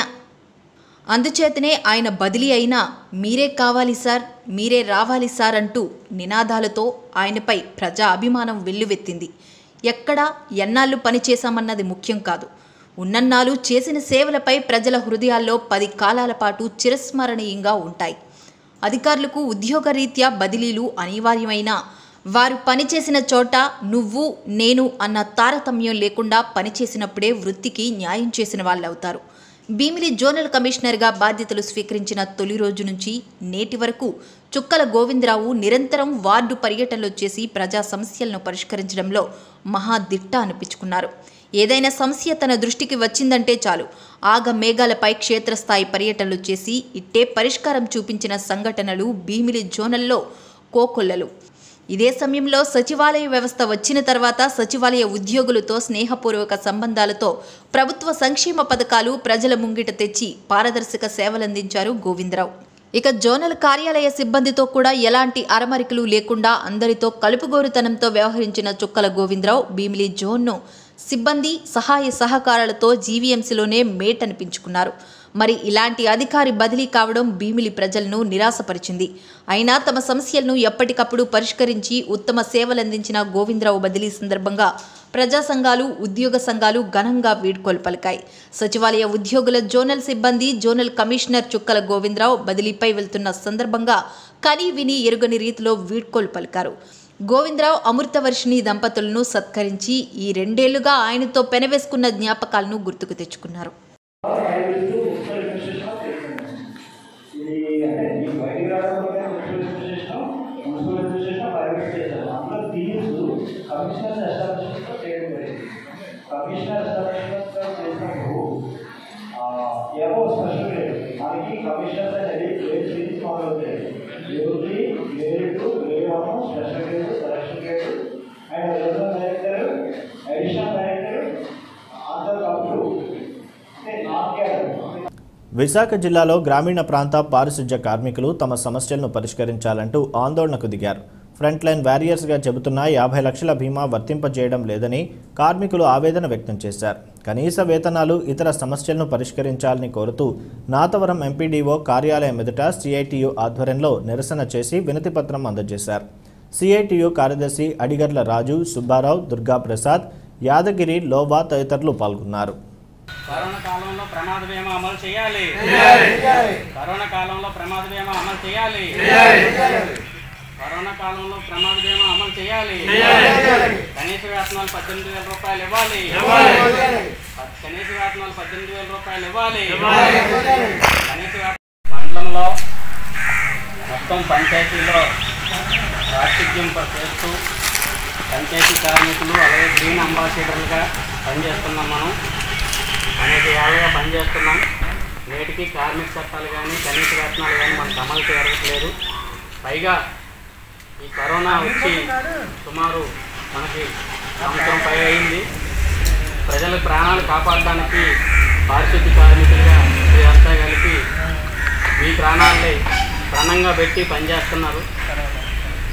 అందుచేతనే ఆయన బదిలీ అయినా మీరే కావాలి సార్ మీరే రావాలి సార్ అంటూ నినాదాలతో ఆయనపై ప్రజా అభిమానం వెల్లువెత్తింది ఎక్కడ ఎన్నాళ్ళు పనిచేశామన్నది ముఖ్యం కాదు ఉన్నన్నాళ్ళు చేసిన సేవలపై ప్రజల హృదయాల్లో పది కాలాల పాటు చిరస్మరణీయంగా ఉంటాయి అధికారులకు ఉద్యోగరీత్యా బదిలీలు అనివార్యమైన వారు పనిచేసిన చోట నువ్వు నేను అన్న తారతమ్యం లేకుండా పనిచేసినప్పుడే వృత్తికి న్యాయం చేసిన వాళ్ళవుతారు భీమిలి జోనల్ కమిషనర్గా బాధ్యతలు స్వీకరించిన తొలి రోజు నుంచి నేటి వరకు చుక్కల గోవిందరావు నిరంతరం వార్డు పర్యటనలు చేసి ప్రజా సమస్యలను పరిష్కరించడంలో మహాదిట్ట అనిపించుకున్నారు ఏదైనా సమస్య తన దృష్టికి వచ్చిందంటే చాలు ఆగ మేఘాలపై క్షేత్రస్థాయి పర్యటనలు చేసి ఇట్టే పరిష్కారం చూపించిన సంఘటనలు భీమిలి జోనల్లో కోకొల్లలు ఇదే సమయంలో సచివాలయ వ్యవస్థ వచ్చిన తర్వాత సచివాలయ ఉద్యోగులతో స్నేహపూర్వక సంబంధాలతో ప్రభుత్వ సంక్షేమ పథకాలు ప్రజల ముంగిట తెచ్చి పారదర్శక సేవలందించారు గోవిందరావు ఇక జోనల్ కార్యాలయ సిబ్బందితో కూడా ఎలాంటి అరమరికలు లేకుండా అందరితో కలుపుగోరుతనంతో వ్యవహరించిన చుక్కల గోవిందరావు భీమిలి జోన్ను సిబ్బంది సహాయ సహకారాలతో జీవీఎంసీలోనే మేట్ అనిపించుకున్నారు మరి ఇలాంటి అధికారి బదిలీ కావడం భీమిలి ప్రజలను నిరాశపరిచింది అయినా తమ సమస్యలను ఎప్పటికప్పుడు పరిష్కరించి ఉత్తమ సేవలందించిన గోవిందరావు బదిలీ సందర్భంగా ప్రజా సంఘాలు ఉద్యోగ సంఘాలు ఘనంగా వీడ్కోలు పలికాయి సచివాలయ ఉద్యోగుల జోనల్ సిబ్బంది జోనల్ కమిషనర్ చుక్కల గోవిందరావు బదిలీపై వెళ్తున్న సందర్భంగా కని విని ఎరుగని రీతిలో వీడ్కోలు పలికారు గోవిందరావు అమృతవర్షిణి దంపతులను సత్కరించి ఈ రెండేళ్లుగా ఆయనతో పెనవేసుకున్న జ్ఞాపకాలను గుర్తుకు తెచ్చుకున్నారు కమిషనర్ ఎస్టాబ్లిష్మెంట్ చేయడం జరిగింది కమిషనర్ ఎస్టాబ్లిష్మెంట్ చేసినప్పుడు ఏవో స్పెషల్ గ్రేడ్ మనకి కమిషనర్స్ అనేది గ్రేడ్ సిరీస్ మొదలవుతాయి UG grade two grade one special grade selection grade and regional director additional director అందరు up to non cadre Visakha జిల్లాలో గ్రామీణ ప్రాంత పారిశుధ్య కార్మికులు తమ సమస్యలను పరిష్కరించాలంటూ ఆందోళనకు దిగారు ఫ్రంట్ లైన్ వారియర్స్గా చెబుతున్న యాభై లక్షల బీమా వర్తింపజేయడం లేదని కార్మికులు ఆవేదన వ్యక్తం చేశారు కనీస వేతనాలు ఇతర సమస్యలను పరిష్కరించాలని కోరుతూ నాతవరం ఎంపీడీఓ కార్యాలయం ఎదుట సిఐటియు ఆధ్వర్యంలో నిరసన చేసి వినతిపత్రం అందజేశారు సిఐటియు కార్యదర్శి అడిగర్ల రాజు సుబ్బారావు దుర్గాప్రసాద్ యాదగిరి లోబా తదితరులు పాల్గొన్నారు కరోనా కాలంలో ప్రమాద బీమా అమలు చేయాలి చేయాలి. చేయాలి. కరోనా కాలంలో ప్రమాద బీమా అమలు చేయాలి కరోనా కాలంలో ప్రమాద బీమా అమలు చేయాలి చేయాలి. కనీస వేతనాలు పద్దెనిమిది వేల రూపాయలు ఇవ్వాలి ఇవ్వాలి. కనీస వేతనాలు పద్దెనిమిది వేల రూపాయలు ఇవ్వాలి ఇవ్వాలి. కనీస వేత- మండలంలో మొత్తం పంచాయతీలో ప్రాతినిధ్యం ప- చేస్తూ పంచాయతీ కార్మికులు అలాగే గ్రీన్ అంబాసిడర్లుగా పనిచేస్తున్నాం మనం అనేక ఏళ్ళుగా పనిచేస్తున్నాం నేటికి కార్మిక చట్టాలు కానీ కనీస వేతనాలు కానీ మనకు అమలు జరగట్లేదు పైగా ఈ కరోనా వచ్చి సుమారు మనకి సంవత్సరం పై అయింది ప్రజల ప్రాణాలు కాపాడడానికి పారిశుద్ధ్య కార్మికులుగా మీరంతా కలిపి మీ ప్రాణాలని ప్రాణంగా పెట్టి పనిచేస్తున్నారు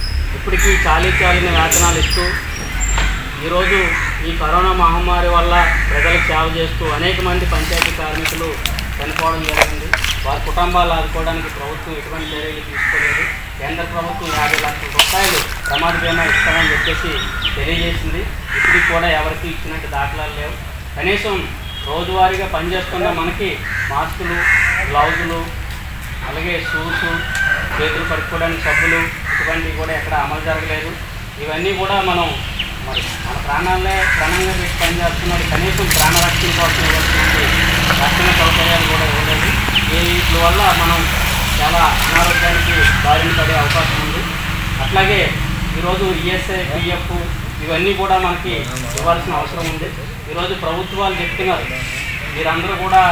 ఇప్పటికీ చాలీ చాలిన వేతనాలు ఇస్తూ ఈరోజు ఈ కరోనా మహమ్మారి వల్ల ప్రజలకు సేవ చేస్తూ అనేక మంది పంచాయతీ కార్మికులు చనిపోవడం జరిగింది వారి కుటుంబాలు ఆదుకోవడానికి ప్రభుత్వం ఎటువంటి చర్యలు తీసుకోలేదు కేంద్ర ప్రభుత్వం యాభై లక్షల రూపాయలు ప్రమాద బీమా ఇస్తామని చెప్పేసి తెలియజేసింది ఇప్పటికి కూడా ఎవరికి ఇచ్చినట్టు దాఖలాలు లేవు కనీసం రోజువారీగా పనిచేస్తున్న మనకి మాస్కులు గ్లౌజులు అలాగే షూస్ చేతులు కడుక్కోవడానికి సబ్బులు ఇటువంటివి కూడా ఎక్కడ అమలు జరగలేదు ఇవన్నీ కూడా మనం మరి మన ప్రాణాలే ప్రాణంగా పెట్టి పనిచేస్తున్నాడు కనీసం ప్రాణ రక్షణ కోసం ఇవ్వాల్సినటువంటి రక్షణ సౌకర్యాలు కూడా ఇవ్వలేదు ఈ వీటి వల్ల మనం చాలా అనారోగ్యానికి బారిన పడే అవకాశం ఉంది అట్లాగే ఈరోజు ఈఎస్ఐ పిఎఫ్ ఇవన్నీ కూడా మనకి ఇవ్వాల్సిన అవసరం ఉంది ఈరోజు ప్రభుత్వాలు చెప్తున్నారు మీరందరూ కూడా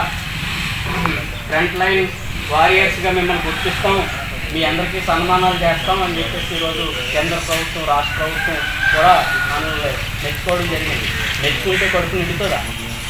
ఫ్రంట్ లైన్ వారియర్స్గా మిమ్మల్ని గుర్తిస్తాం మీ అందరికీ సన్మానాలు చేస్తాం అని చెప్పేసి ఈరోజు కేంద్ర ప్రభుత్వం రాష్ట్ర ప్రభుత్వం కూడా మనల్ని మెచ్చుకోవడం జరిగింది మెచ్చుకుంటే కొడుకు నిండుతుందా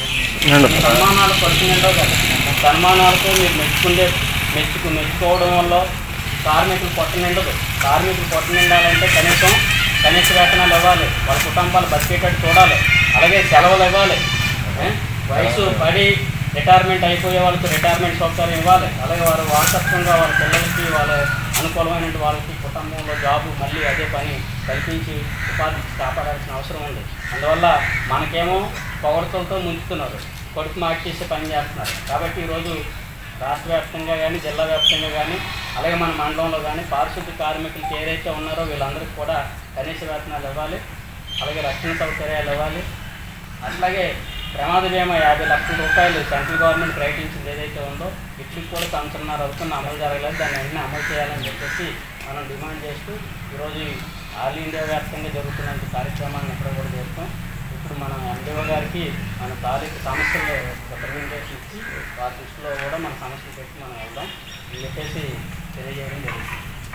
ఈ సన్మానాలు కొడుకు నిండవు కదా సన్మానాలతో మీరు మెచ్చుకుంటే మెచ్చుకు మెచ్చుకోవడం వల్ల కార్మికులు పొట్ట నిండదు కార్మికులు పొట్ట నిండాలంటే కనీసం కనీస వేతనాలు ఇవ్వాలి వాళ్ళ కుటుంబాలు బతికేటట్టు చూడాలి అలాగే సెలవులు ఇవ్వాలి ఏ? వయసు పడి రిటైర్మెంట్ అయిపోయే వాళ్ళకి రిటైర్మెంట్ సౌకర్యం ఇవ్వాలి అలాగే వారు వారసత్వంగా వాళ్ళ పిల్లలకి వాళ్ళ అనుకూలమైన వాళ్ళకి కుటుంబంలో జాబు మళ్ళీ అదే పని కల్పించి ఉపాధి ఇచ్చి కాపాడాల్సిన అవసరం ఉంది అందువల్ల మనకేమో పొగడతలతో ముంచుతున్నారు కొడుకు మార్చేసి పని చేస్తున్నారు కాబట్టి ఈరోజు రాష్ట్ర వ్యాప్తంగా కానీ జిల్లా వ్యాప్తంగా కానీ అలాగే మన మండలంలో కానీ పారిశుద్ధ్య కార్మికులకి ఏదైతే ఉన్నారో వీళ్ళందరికీ కూడా కనీస వేతనాలు ఇవ్వాలి అలాగే రక్షణ సౌకర్యాలు ఇవ్వాలి అట్లాగే ప్రమాద బీమా యాభై లక్షల రూపాయలు సెంట్రల్ గవర్నమెంట్ ప్రకటించింది ఏదైతే ఉందో ఇప్పటికి కూడా సంవత్సరంన్నర అవుతున్న అమలు జరగలేదు దాన్ని వెంటనే అమలు చేయాలని చెప్పేసి మనం డిమాండ్ చేస్తూ ఈరోజు ఈ ఆల్ ఇండియా వ్యాప్తంగా జరుగుతున్న ఈ కార్యక్రమాన్ని ఎక్కడ కూడా చేస్తాం ఇప్పుడు మన ఎండిఓ గారికి మన తాలూకు సమస్యలు రిప్రజెంటేషన్ ఇచ్చి వారి దృష్టిలో కూడా మన సమస్యలు పెట్టి మనం వెళ్దాం అని చెప్పేసి తెలియజేయడం జరుగుతుంది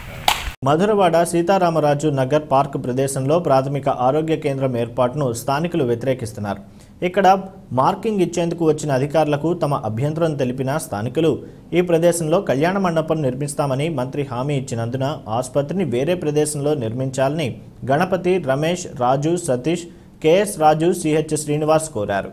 మధురవాడ సీతారామరాజు నగర్ పార్క్ ప్రదేశంలో ప్రాథమిక ఆరోగ్య కేంద్రం ఏర్పాటును స్థానికులు వ్యతిరేకిస్తున్నారు ఇక్కడ మార్కింగ్ ఇచ్చేందుకు వచ్చిన అధికారులకు తమ అభ్యంతరం తెలిపిన స్థానికులు ఈ ప్రదేశంలో కళ్యాణ మండపం నిర్మిస్తామని మంత్రి హామీ ఇచ్చినందున ఆసుపత్రిని వేరే ప్రదేశంలో నిర్మించాలని గణపతి రమేష్ రాజు సతీష్ కెఎస్ రాజు సిహెచ్ శ్రీనివాస్ కోరారు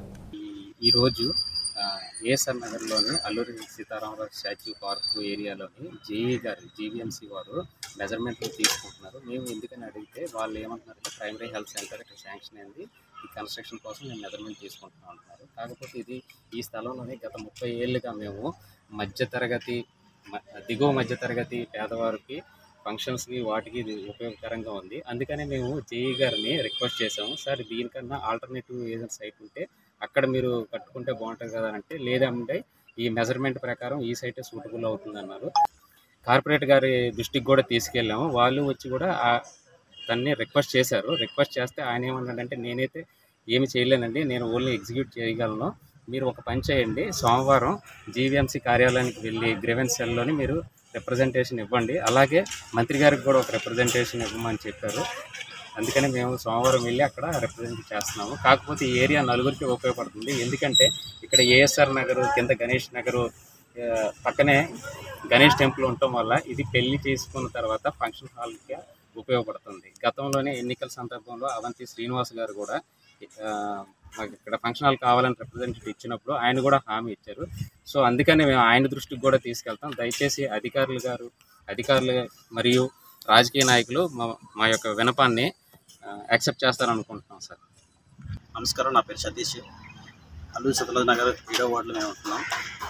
ఈరోజు ఏఎస్ఆర్ నగర్లోని అల్లూరి సీతారామరాజు స్టాచ్యూ పార్క్ ఏరియాలోని జేఈ గారు జీవీఎంసీ వారు మెజర్మెంట్లు తీసుకుంటున్నారు మేము ఎందుకని అడిగితే వాళ్ళు ఏమంటున్నారంటే ప్రైమరీ హెల్త్ సెంటర్ ఇక్కడ శాంక్షన్ అయింది ఈ కన్స్ట్రక్షన్ కోసం మేము మెజర్మెంట్ తీసుకుంటున్నాం అంటున్నారు కాకపోతే ఇది ఈ స్థలంలోనే గత ముప్పై ఏళ్ళుగా మేము మధ్యతరగతి మ- దిగువ మధ్యతరగతి పేదవారికి ఫంక్షన్స్కి వాటికి ఇది ఉపయోగకరంగా ఉంది అందుకని మేము జేఈ గారిని రిక్వెస్ట్ చేసాము సార్ దీనికన్నా ఆల్టర్నేటివ్ ఏదైనా సైట్ ఉంటే అక్కడ మీరు కట్టుకుంటే బాగుంటుంది కదా అంటే లేదంటే ఈ మెజర్మెంట్ ప్రకారం ఈ సైటే సూటబుల్ అవుతుంది అన్నారు కార్పొరేట్ గారి దృష్టికి కూడా తీసుకెళ్ళాము వాళ్ళు వచ్చి కూడా ఆ తన్ని రిక్వెస్ట్ చేశారు రిక్వెస్ట్ చేస్తే ఆయన ఏమన్నాడంటే నేనైతే ఏమి చేయలేనండి నేను ఓన్లీ ఎగ్జిక్యూట్ చేయగలను మీరు ఒక పని చేయండి సోమవారం జీవీఎంసీ కార్యాలయానికి వెళ్ళి గ్రీవెన్స్ సెల్లోని మీరు రిప్రజెంటేషన్ ఇవ్వండి అలాగే మంత్రి గారికి కూడా ఒక రిప్రజెంటేషన్ ఇవ్వమని చెప్పారు అందుకని మేము సోమవారం వెళ్ళి అక్కడ రిప్రజెంట్ చేస్తున్నాము కాకపోతే ఈ ఏరియా నలుగురికి ఉపయోగపడుతుంది ఎందుకంటే ఇక్కడ ఏఎస్ఆర్ నగర్ కింద గణేష్ నగర్ ఆ, పక్కనే గణేష్ టెంపుల్ ఉండటం వల్ల ఇది పెళ్లి చేసుకున్న తర్వాత ఫంక్షన్ హాల్గా ఉపయోగపడుతుంది గతంలోనే ఎన్నికల సందర్భంలో అవంతి శ్రీనివాస్ గారు కూడా ఆ, మాకు ఇక్కడ ఫంక్షన్ హాల్ కావాలని రిప్రజెంటేటివ్ ఇచ్చినప్పుడు ఆయన కూడా హామీ ఇచ్చారు సో అందుకని మేము ఆయన దృష్టికి కూడా తీసుకెళ్తాం దయచేసి అధికారులు గారు అధికారులు మరియు రాజకీయ నాయకులు మా మా యొక్క వినపాన్ని యాక్సెప్ట్ చేస్తారనుకుంటున్నాం సార్ నమస్కారం నా పేరు సతీష్ అల్లూరి సతలజ్ నగర్ ఏడో వార్డులో మేము ఉంటున్నాం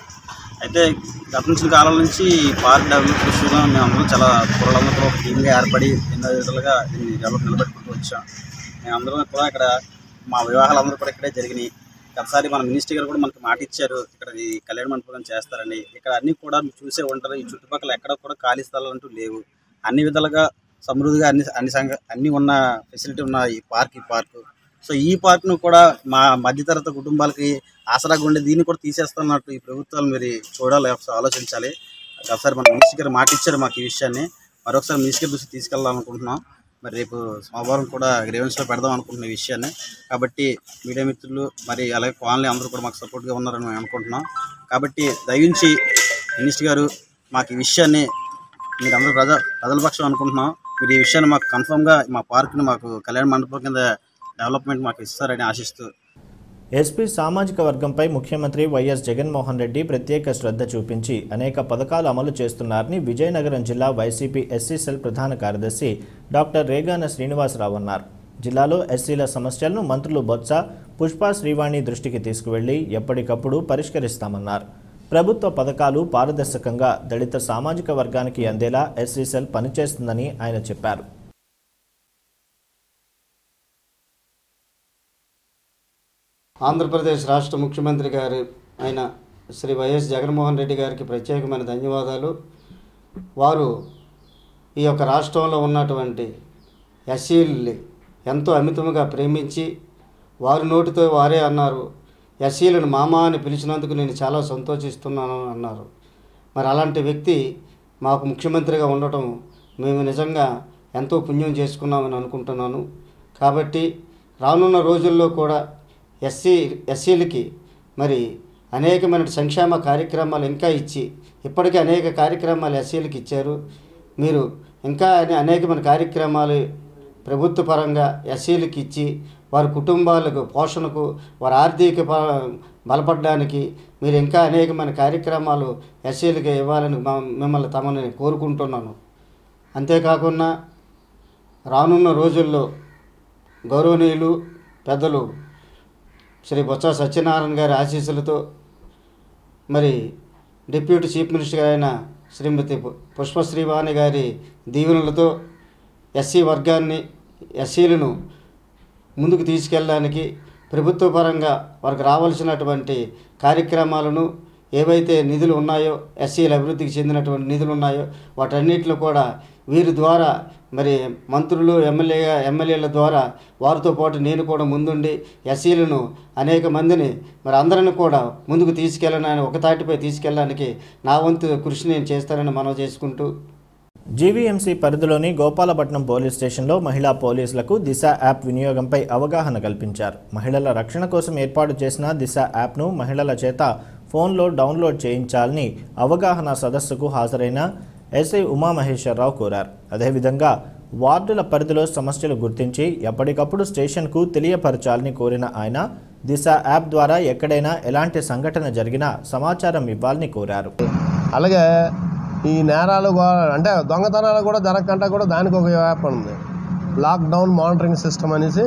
అయితే గత నుంచి కాలం నుంచి ఈ పార్క్ డెవలప్ ఇష్యూగా మేము అందరం చాలా పొరలందరూ ఒక టీమ్గా ఏర్పడి ఎన్నో విధాలుగా దీన్ని డెవలప్ నిలబెట్టుకుంటూ వచ్చాం మేమందరం కూడా ఇక్కడ మా వివాహాలు అందరూ కూడా ఇక్కడే జరిగినాయి గతసారి మన మినిస్టర్ గారు కూడా మనకి మాట ఇచ్చారు ఇక్కడ ఈ కళ్యాణ మండపం చేస్తారని ఇక్కడ అన్ని కూడా మీరు చూసే ఉంటారు ఈ చుట్టుపక్కల ఎక్కడ కూడా ఖాళీ స్థలాలు అంటూ లేవు అన్ని విధాలుగా సమృద్ధిగా అన్ని అన్ని సంఘ అన్ని ఉన్న ఫెసిలిటీ ఉన్న ఈ పార్క్ ఈ పార్క్ సో ఈ పార్క్ను కూడా మా మధ్యతరగతి కుటుంబాలకి ఆసరాగా ఉండే దీన్ని కూడా తీసేస్తున్నట్టు ఈ ప్రభుత్వాలు మీరు చూడాలి ఒకసారి ఆలోచించాలి ఒకసారి మన మినిస్టర్ గారు మాట ఇచ్చారు మాకు ఈ విషయాన్ని మరొకసారి మినిస్టర్ గారి దృష్టి తీసుకెళ్దాం అనుకుంటున్నాం మరి రేపు సోమవారం కూడా గ్రేవెన్స్లో పెడదాం అనుకుంటున్న ఈ విషయాన్ని కాబట్టి మీడియా మిత్రులు మరి అలాగే కాలనీ అందరూ కూడా మాకు సపోర్ట్గా ఉన్నారని మేము అనుకుంటున్నాం కాబట్టి దయించి మినిస్టర్ గారు మాకు ఈ విషయాన్ని మీరందరూ ప్రజా ప్రజల పక్షం అనుకుంటున్నాం మీరు ఈ విషయాన్ని మాకు కన్ఫర్మ్గా మా పార్క్ని మాకు కళ్యాణ మండపం కింద డెవలప్మెంట్ మాకు ఇస్తారని ఆశిస్తూ ఎస్పీ సామాజిక వర్గంపై ముఖ్యమంత్రి వైఎస్ జగన్మోహన్ రెడ్డి ప్రత్యేక శ్రద్ధ చూపించి అనేక పథకాలు అమలు చేస్తున్నారని విజయనగరం జిల్లా వైసీపీ ఎస్సీ సెల్ ప్రధాన కార్యదర్శి డాక్టర్ రేగాన శ్రీనివాసరావు అన్నారు జిల్లాలో ఎస్సీల సమస్యలను మంత్రులు బొత్స పుష్పా శ్రీవాణి దృష్టికి తీసుకువెళ్లి ఎప్పటికప్పుడు పరిష్కరిస్తామన్నారు ప్రభుత్వ పథకాలు పారదర్శకంగా దళిత సామాజిక వర్గానికి అందేలా ఎస్సీ సెల్ పనిచేస్తుందని ఆయన చెప్పారు ఆంధ్రప్రదేశ్ రాష్ట్ర ముఖ్యమంత్రి గారు అయిన శ్రీ వైఎస్ జగన్మోహన్ రెడ్డి గారికి ప్రత్యేకమైన ధన్యవాదాలు వారు ఈ యొక్క రాష్ట్రంలో ఉన్నటువంటి ఎస్సీలని ఎంతో అమితముగా ప్రేమించి వారి నోటితో వారే అన్నారు ఎస్సీలను మామ అని పిలిచినందుకు నేను చాలా సంతోషిస్తున్నాను అన్నారు మరి అలాంటి వ్యక్తి మాకు ముఖ్యమంత్రిగా ఉండటం మేము నిజంగా ఎంతో పుణ్యం చేసుకున్నామని అనుకుంటున్నాను కాబట్టి రానున్న రోజుల్లో కూడా ఎస్సీ ఎస్సీలకి మరి అనేకమైన సంక్షేమ కార్యక్రమాలు ఇంకా ఇచ్చి ఇప్పటికే అనేక కార్యక్రమాలు ఎస్సీలకు ఇచ్చారు మీరు ఇంకా అనే అనేకమైన కార్యక్రమాలు ప్రభుత్వ పరంగా ఎస్సీలకు ఇచ్చి వారి కుటుంబాలకు పోషణకు వారి ఆర్థిక ప- బలపడడానికి మీరు ఇంకా అనేకమైన కార్యక్రమాలు ఎస్సీలకు ఇవ్వాలని మా- మిమ్మల్ని తమని కోరుకుంటున్నాను అంతేకాకుండా రానున్న రోజుల్లో గౌరవనీయులు పెద్దలు శ్రీ బొత్స సత్యనారాయణ గారి ఆశీస్సులతో మరి డిప్యూటీ చీఫ్ మినిస్టర్ అయిన శ్రీమతి పు- పుష్పశ్రీవాణి గారి దీవెనలతో ఎస్సీ వర్గాన్ని ఎస్సీలను ముందుకు తీసుకెళ్ళడానికి ప్రభుత్వ పరంగా వారికి రావాల్సినటువంటి కార్యక్రమాలను ఏవైతే నిధులు ఉన్నాయో ఎస్సీల అభివృద్ధికి చెందినటువంటి నిధులు ఉన్నాయో వాటన్నిటిలో కూడా వీరి ద్వారా మరి మంత్రులు ఎమ్మెల్యే ఎమ్మెల్యేల ద్వారా వారితో పాటు నేను కూడా ముందుండి ఎస్సీలను అనేక మందిని మరి అందరిని కూడా ముందుకు తీసుకెళ్ళని ఒక తాటిపై తీసుకెళ్ళడానికి నా వంతు కృషి నేను చేస్తానని మనవి చేసుకుంటూ జీవీఎంసీ పరిధిలోని గోపాలపట్నం పోలీస్ స్టేషన్లో మహిళా పోలీసులకు దిశ యాప్ వినియోగంపై అవగాహన కల్పించారు మహిళల రక్షణ కోసం ఏర్పాటు చేసిన దిశ యాప్ను మహిళల చేత ఫోన్లో డౌన్లోడ్ చేయించాలని అవగాహన సదస్సుకు హాజరైన ఎస్ఐ ఉమామహేశ్వరరావు కోరారు అదేవిధంగా వార్డుల పరిధిలో సమస్యలు గుర్తించి ఎప్పటికప్పుడు స్టేషన్కు తెలియపరచాలని కోరిన ఆయన దిశ యాప్ ద్వారా ఎక్కడైనా ఎలాంటి సంఘటన జరిగినా సమాచారం ఇవ్వాలని కోరారు అలాగే ఈ నేరాలు కూడా అంటే దొంగతనాలు కూడా జరగకుండా కూడా దానికి ఒక యాప్ ఉంది లాక్డౌన్ మానిటరింగ్ సిస్టమ్ అనేసి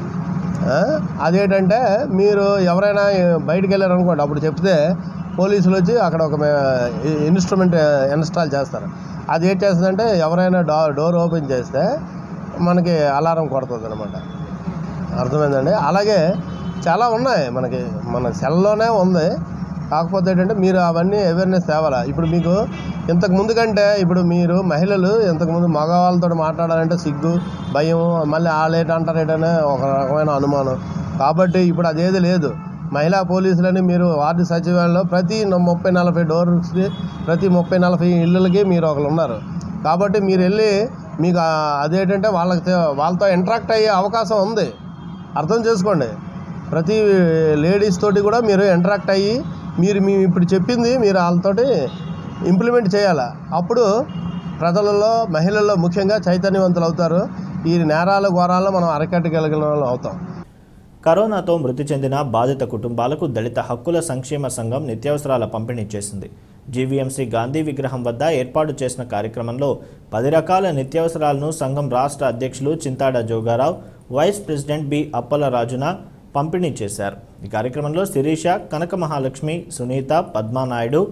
ఆ, అదేంటంటే మీరు ఎవరైనా బయటికి వెళ్ళారు అనుకోండి అప్పుడు చెప్తే పోలీసులు వచ్చి అక్కడ ఒక ఇన్స్ట్రుమెంట్ ఇన్స్టాల్ చేస్తారు అది ఏం చేస్తుందంటే ఎవరైనా డో డోర్ ఓపెన్ చేస్తే మనకి అలారం కొడుతుంది అనమాట అర్థమైందండి అలాగే చాలా ఉన్నాయి మనకి మన సెల్లోనే ఉంది కాకపోతే ఏంటంటే మీరు అవన్నీ అవేర్నెస్ తేవాలా ఇప్పుడు మీకు ఇంతకు ముందు కంటే ఇప్పుడు మీరు మహిళలు ఇంతకుముందు మగవాళ్ళతో మాట్లాడాలంటే సిగ్గు భయం మళ్ళీ వాళ్ళు ఏంటంటారు ఏంటనే ఒక రకమైన అనుమానం కాబట్టి ఇప్పుడు అదేది లేదు మహిళా పోలీసులని మీరు వార్డు సచివాలయంలో ప్రతి న- ముప్పై నలభై డోర్స్కి ప్రతి ముప్పై నలభై ఇళ్ళకి మీరు ఒకరు ఉన్నారు కాబట్టి మీరు వెళ్ళి మీకు ఆ- అదేంటంటే వాళ్ళకి తె- వాళ్ళతో ఇంటరాక్ట్ అయ్యే అవకాశం ఉంది అర్థం చేసుకోండి ప్రతి లేడీస్ తోటి కూడా మీరు ఇంటరాక్ట్ అయ్యి మీరు మీ ఇప్పుడు చెప్పింది మీరు వాళ్ళతోటి ఇంప్లిమెంట్ చేయాలి అప్పుడు ప్రజలలో మహిళల్లో ముఖ్యంగా చైతన్యవంతులు అవుతారు ఈ నేరాలు ఘోరాలు మనం అరకట్టగలిగిన వాళ్ళు అవుతాం కరోనాతో మృతి చెందిన బాధిత కుటుంబాలకు దళిత హక్కుల సంక్షేమ సంఘం నిత్యావసరాల పంపిణీ చేసింది జీవీఎంసీ గాంధీ విగ్రహం వద్ద ఏర్పాటు చేసిన కార్యక్రమంలో పది రకాల నిత్యావసరాలను సంఘం రాష్ట్ర అధ్యక్షులు Chintada Jogarao vice president B అప్పలరాజున పంపిణీ చేశారు ఈ కార్యక్రమంలో శిరీష కనక మహాలక్ష్మి సునీత పద్మానాయుడు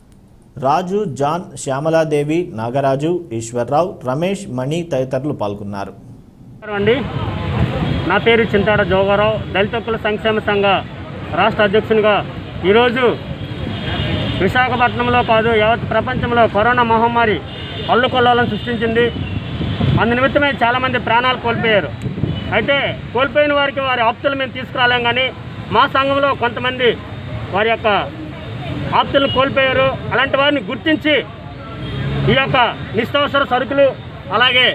రాజు జాన్ శ్యామలాదేవి నాగరాజు ఈశ్వర్రావు రమేష్ మణి తదితరులు పాల్గొన్నారు నమస్కారం అండి నా పేరు చింతాడ జోగారావు దళిత హక్కుల సంక్షేమ సంఘ రాష్ట్ర అధ్యక్షునిగా ఈరోజు విశాఖపట్నంలో కాదు యావత్ ప్రపంచంలో కరోనా మహమ్మారి అల్లుకొల్లాలను సృష్టించింది అందు నిమిత్తమే చాలామంది ప్రాణాలు కోల్పోయారు అయితే కోల్పోయిన వారికి వారి ఆప్తులు మేము తీసుకురాలేం కానీ మా సంఘంలో కొంతమంది వారి యొక్క ఆప్తులను కోల్పోయారు అలాంటి వారిని గుర్తించి ఈ యొక్క నిత్యావసర సరుకులు అలాగే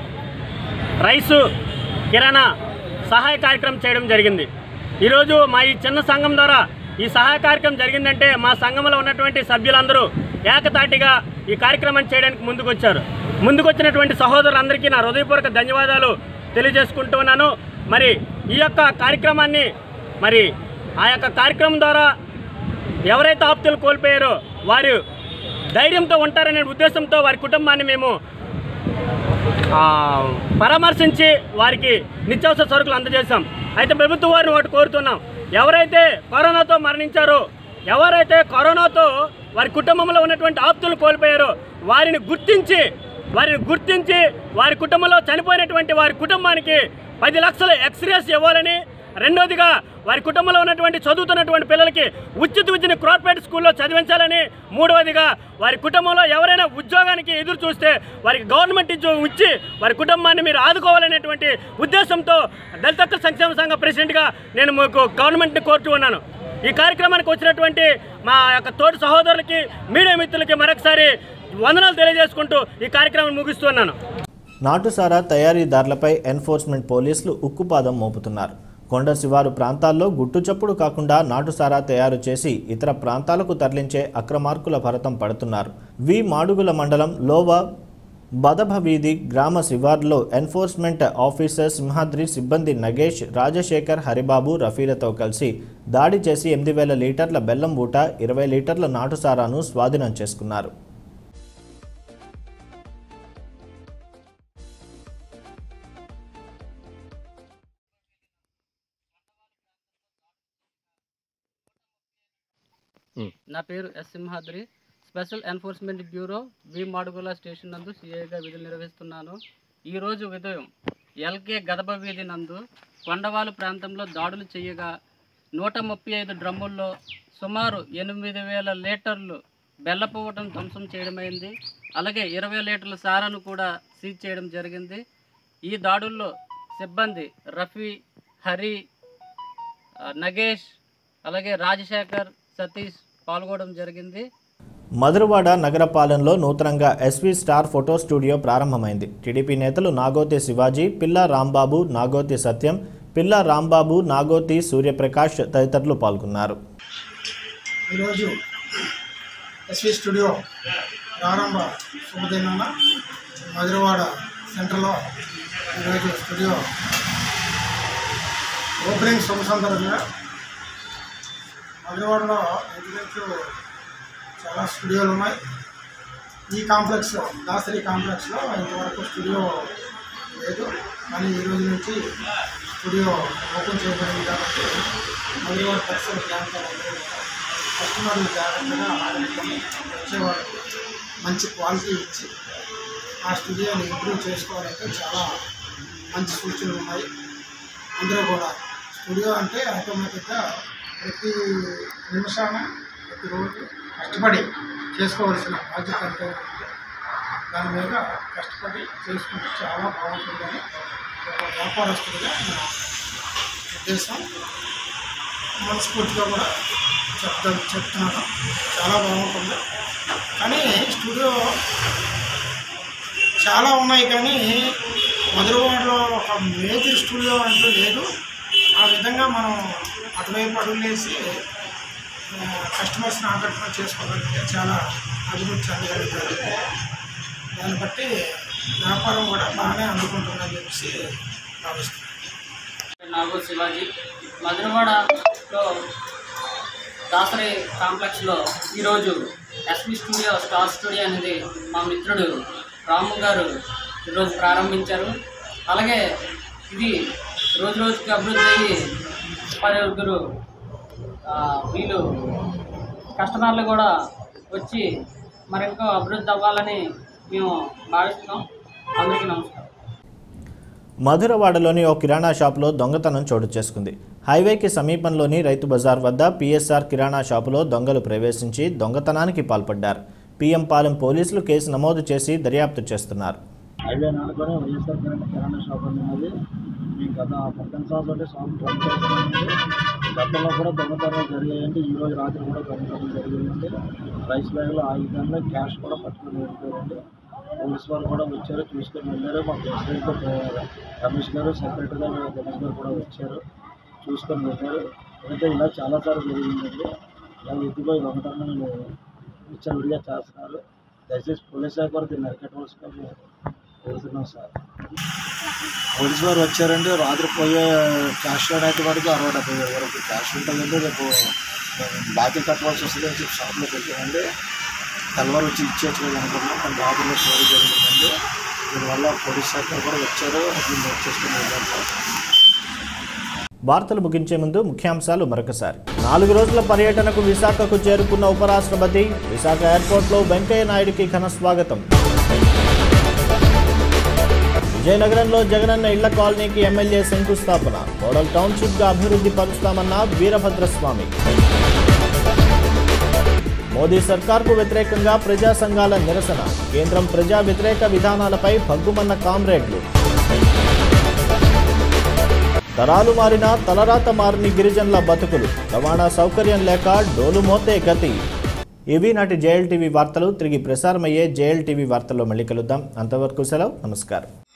రైసు కిరాణా సహాయ కార్యక్రమం చేయడం జరిగింది ఈరోజు మా ఈ చిన్న సంఘం ద్వారా ఈ సహాయ కార్యక్రమం జరిగిందంటే మా సంఘంలో ఉన్నటువంటి సభ్యులందరూ ఏకతాటిగా ఈ కార్యక్రమం చేయడానికి ముందుకు వచ్చారు ముందుకొచ్చినటువంటి సహోదరులందరికీ నా హృదయపూర్వక ధన్యవాదాలు తెలియజేసుకుంటూ ఉన్నాను మరి ఈ యొక్క కార్యక్రమాన్ని మరి ఆ యొక్క కార్యక్రమం ద్వారా ఎవరైతే ఆప్తులు కోల్పోయారో వారు ధైర్యంతో ఉంటారనే ఉద్దేశంతో వారి కుటుంబాన్ని మేము ఆ, పరామర్శించి వారికి నిత్యావసర సరుకులు అందజేశాం అయితే ప్రభుత్వ వారిని ఒకటి కోరుతున్నాం ఎవరైతే కరోనాతో మరణించారో ఎవరైతే కరోనాతో వారి కుటుంబంలో ఉన్నటువంటి ఆప్తులు కోల్పోయారో వారిని గుర్తించి వారిని గుర్తించి వారి కుటుంబంలో చనిపోయినటువంటి వారి కుటుంబానికి పది లక్షల ఎక్స్రేస్ ఇవ్వాలని రెండోదిగా వారి కుటుంబంలో ఉన్నటువంటి చదువుతున్నటువంటి పిల్లలకి ఉచిత విద్యని కార్పొరేట్ స్కూల్లో చదివించాలని మూడవదిగా వారి కుటుంబంలో ఎవరైనా ఉద్యోగానికి ఎదురు చూస్తే వారికి గవర్నమెంట్ ఉద్యోగం ఇచ్చి వారి కుటుంబాన్ని మీరు ఆదుకోవాలనేటువంటి ఉద్దేశంతో దళిత హక్కుల సంక్షేమ సంఘ ప్రెసిడెంట్గా నేను మీకు గవర్నమెంట్ని కోరుతూ ఉన్నాను ఈ కార్యక్రమానికి వచ్చినటువంటి మా యొక్క తోటి సహోదరులకి మీడియా మిత్రులకి మరొకసారి వందనాలు తెలియజేసుకుంటూ ఈ కార్యక్రమాన్ని ముగిస్తున్నాను నాటుసారా తయారీదారులపై ఎన్ఫోర్స్మెంట్ పోలీసులు ఉక్కుపాదం మోపుతున్నారు కొండ శివారు ప్రాంతాల్లో గుట్టుచప్పుడు కాకుండా నాటుసారా తయారు చేసి ఇతర ప్రాంతాలకు తరలించే అక్రమార్కుల భరతం పడుతున్నారు వి మాడుగుల మండలం లోవా బదభ వీధి గ్రామ శివార్లో ఎన్ఫోర్స్మెంట్ ఆఫీసర్ సింహాద్రి సిబ్బంది నగేష్ రాజశేఖర్ హరిబాబు రఫీలతో కలిసి దాడి చేసి ఎనిమిది వేల లీటర్ల బెల్లం ఊట ఇరవై లీటర్ల నాటుసారాను స్వాధీనం చేసుకున్నారు నా పేరు S Simhadri special enforcement bureau B Madugula station నందు సిఐగా విధులు నిర్వహిస్తున్నాను ఈరోజు ఉదయం ఎల్కే గదబ వీధి నందు కొండవాలు ప్రాంతంలో దాడులు చేయగా నూట ముప్పై ఐదు డ్రమ్ముల్లో సుమారు ఎనిమిది వేల లీటర్లు బెల్లపువ్వటం ధ్వంసం చేయడమైంది అలాగే ఇరవై లీటర్ల సారాను కూడా సీజ్ చేయడం జరిగింది ఈ దాడుల్లో సిబ్బంది రఫీ హరి ఆ, నగేష్ అలాగే రాజశేఖర్ సతీష్ పాల్గొనడం జరిగింది మధురవాడ నగరపాలెంలో నూతనంగా ఎస్వి స్టార్ ఫోటో స్టూడియో ప్రారంభమైంది టీడీపీ నేతలు నాగోతి శివాజీ పిల్లా రాంబాబు నాగోతి సత్యం పిల్లా రాంబాబు నాగోతి సూర్యప్రకాష్ తదితరులు పాల్గొన్నారు ఈరోజు ఎస్వి స్టూడియో ప్రారంభ శుభదినాన మధురవాడ సెంటర్లో ఈరోజు స్టూడియో ఓపెనింగ్ శుభ సందర్భంగా మధురవాడలో ఇంచుమించు చాలా స్టూడియోలు ఉన్నాయి ఈ కాంప్లెక్స్లో దాసరి కాంప్లెక్స్లో ఇంతవరకు స్టూడియో లేదు కానీ ఈ రోజు నుంచి స్టూడియో ఓపెన్ చేయబడింది కాబట్టి మధురవాడ పరిసర ప్రాంతాలు కస్టమర్లు జాగ్రత్తగా ఆడుకొని వచ్చేవాళ్ళకి మంచి క్వాలిటీ ఇచ్చి ఆ స్టూడియోని ఇంప్రూవ్ చేసుకోవాలంటే చాలా మంచి సూచనలు ఉన్నాయి అందరూ కూడా స్టూడియో అంటే ఆటోమేటిక్గా ప్రతి నిమిషాన ప్రతిరోజు కష్టపడి చేసుకోవాల్సిన బాధ్యత అంటే ఉంటుంది. దాని మీద కష్టపడి చేసుకుంటే చాలా బాగుంటుందని ఒక వ్యాపారస్తుడిగా నా ఉద్దేశం మనస్ఫూర్తిగా కూడా చెప్తా చెప్తున్నాను చాలా బాగుంటుంది కానీ స్టూడియో చాలా ఉన్నాయి కానీ మధురవాడలో ఒక మేజర్ స్టూడియో అంటూ లేదు ఆ విధంగా మనం అటువైపు అడుగులేసి ఆ, కస్టమర్స్ని ఆకర్షణ చేసుకోగలిగితే చాలా అభివృద్ధి చెందగలుగుతారు దాన్ని బట్టి వ్యాపారం కూడా బాగానే అందుకుంటుందని చెప్పేసి భావిస్తున్నాను నాగో శివాజీ మధురవాడలో దాసరి కాంప్లెక్స్లో ఈరోజు ఎస్వి స్టూడియో స్టార్ స్టూడియో అనేది మా మిత్రుడు రాము గారు ఈరోజు ప్రారంభించారు అలాగే ఇది రోజు రోజుకి అభివృద్ధి అయ్యి పలువురు ఆ, వీళ్ళు కస్టమర్లు కూడా వచ్చి మరింకో అభివృద్ధి అవ్వాలని మేము భావిస్తున్నాం అందరికీ నమస్కారం మధురవాడలోని ఓ కిరాణా షాపులో దొంగతనం చోటు చేసుకుంది హైవేకి సమీపంలోని రైతు బజార్ వద్ద పిఎస్ఆర్ కిరాణా షాపులో దొంగలు ప్రవేశించి దొంగతనానికి పాల్పడ్డారు పిఎం పాలెం పోలీసులు కేసు నమోదు చేసి దర్యాప్తు చేస్తున్నారు హైవే నాడుకొని వైఎస్ఆర్ కిరాణా కిరాణా షాప్ అని ఉన్నది మేము గత పక్కన సంవత్సరాలు షాప్ రన్ చేస్తున్నామండి గతంలో కూడా దొంగతనాలు జరిగాయండి ఈ రోజు రాత్రి కూడా దొంగతనం జరిగిందండి రైస్ బ్యాగ్లో ఐదు గంటల క్యాష్ కూడా పట్టుకొని వెళ్ళిపోయారండి పోలీస్ వారు కూడా వచ్చారు చూసుకొని వెళ్ళారు మా ప్రెసిడెంట్ రమేష్ గారు సెక్రటరీ గారు గణేష్ గారు కూడా వచ్చారు చూసుకొని వెళ్ళారు అయితే ఇలా చాలాసార్లు జరిగిందండి ఇలా ఎత్తుపోయి దొంగతనాలు విచ్చలవిడిగా చేస్తున్నారు దయచేసి పోలీస్ శాఖ వారు దీన్ని అరికట్టవలసిన కోరుతున్నాం సార్ పోలీసు వారు వచ్చారంటే రాత్రి పోయే క్యాష్ అయితే వాడికి అరవై డెబ్బై వేల వరకు క్యాష్ ఉంటుందండి రేపు బాకీ కట్టవలసి వస్తుంది అని చెప్పి షాప్లో పెట్టామండి తెల్లవారు వచ్చి ఇచ్చేయచ్చు కదా అనుకున్నాం కానీ రాత్రిలో చోరీ జరిగిందండి దీనివల్ల పోలీస్ శాఖ కూడా వచ్చారు దీన్ని వచ్చేసుకుని వెళ్ళారు సార్ వార్తలు ముగించే ముందు ముఖ్యాంశాలు మరొకసారి నాలుగు రోజుల పర్యటనకు విశాఖకు చేరుకున్న ఉపరాష్ట్రపతి విశాఖ ఎయిర్పోర్ట్లో వెంకయ్య నాయుడుకి ఘన స్వాగతం విజయనగరంలో జగనన్న ఇళ్ల కాలనీకి ఎమ్మెల్యే శంకుస్థాపన మోడల్ టౌన్షిప్గా అభివృద్ధి పరుస్తామన్న వీరభద్రస్వామి మోదీ సర్కార్కు వ్యతిరేకంగా ప్రజా సంఘాల నిరసన కేంద్రం ప్రజా వ్యతిరేక విధానాలపై భగ్గుమన్న కామ్రేడ్లు తరాలు మారిన తలరాత మారిని గిరిజనుల బతుకులు రవాణా సౌకర్యం లేక డోలు మోతే గతి ఇవి నాటి జేఎల్ టీవీ వార్తలు తిరిగి ప్రసారమయ్యే జేఎల్ టీవీ వార్తల్లో మళ్ళీ కలుద్దాం అంతవరకు సెలవు నమస్కారం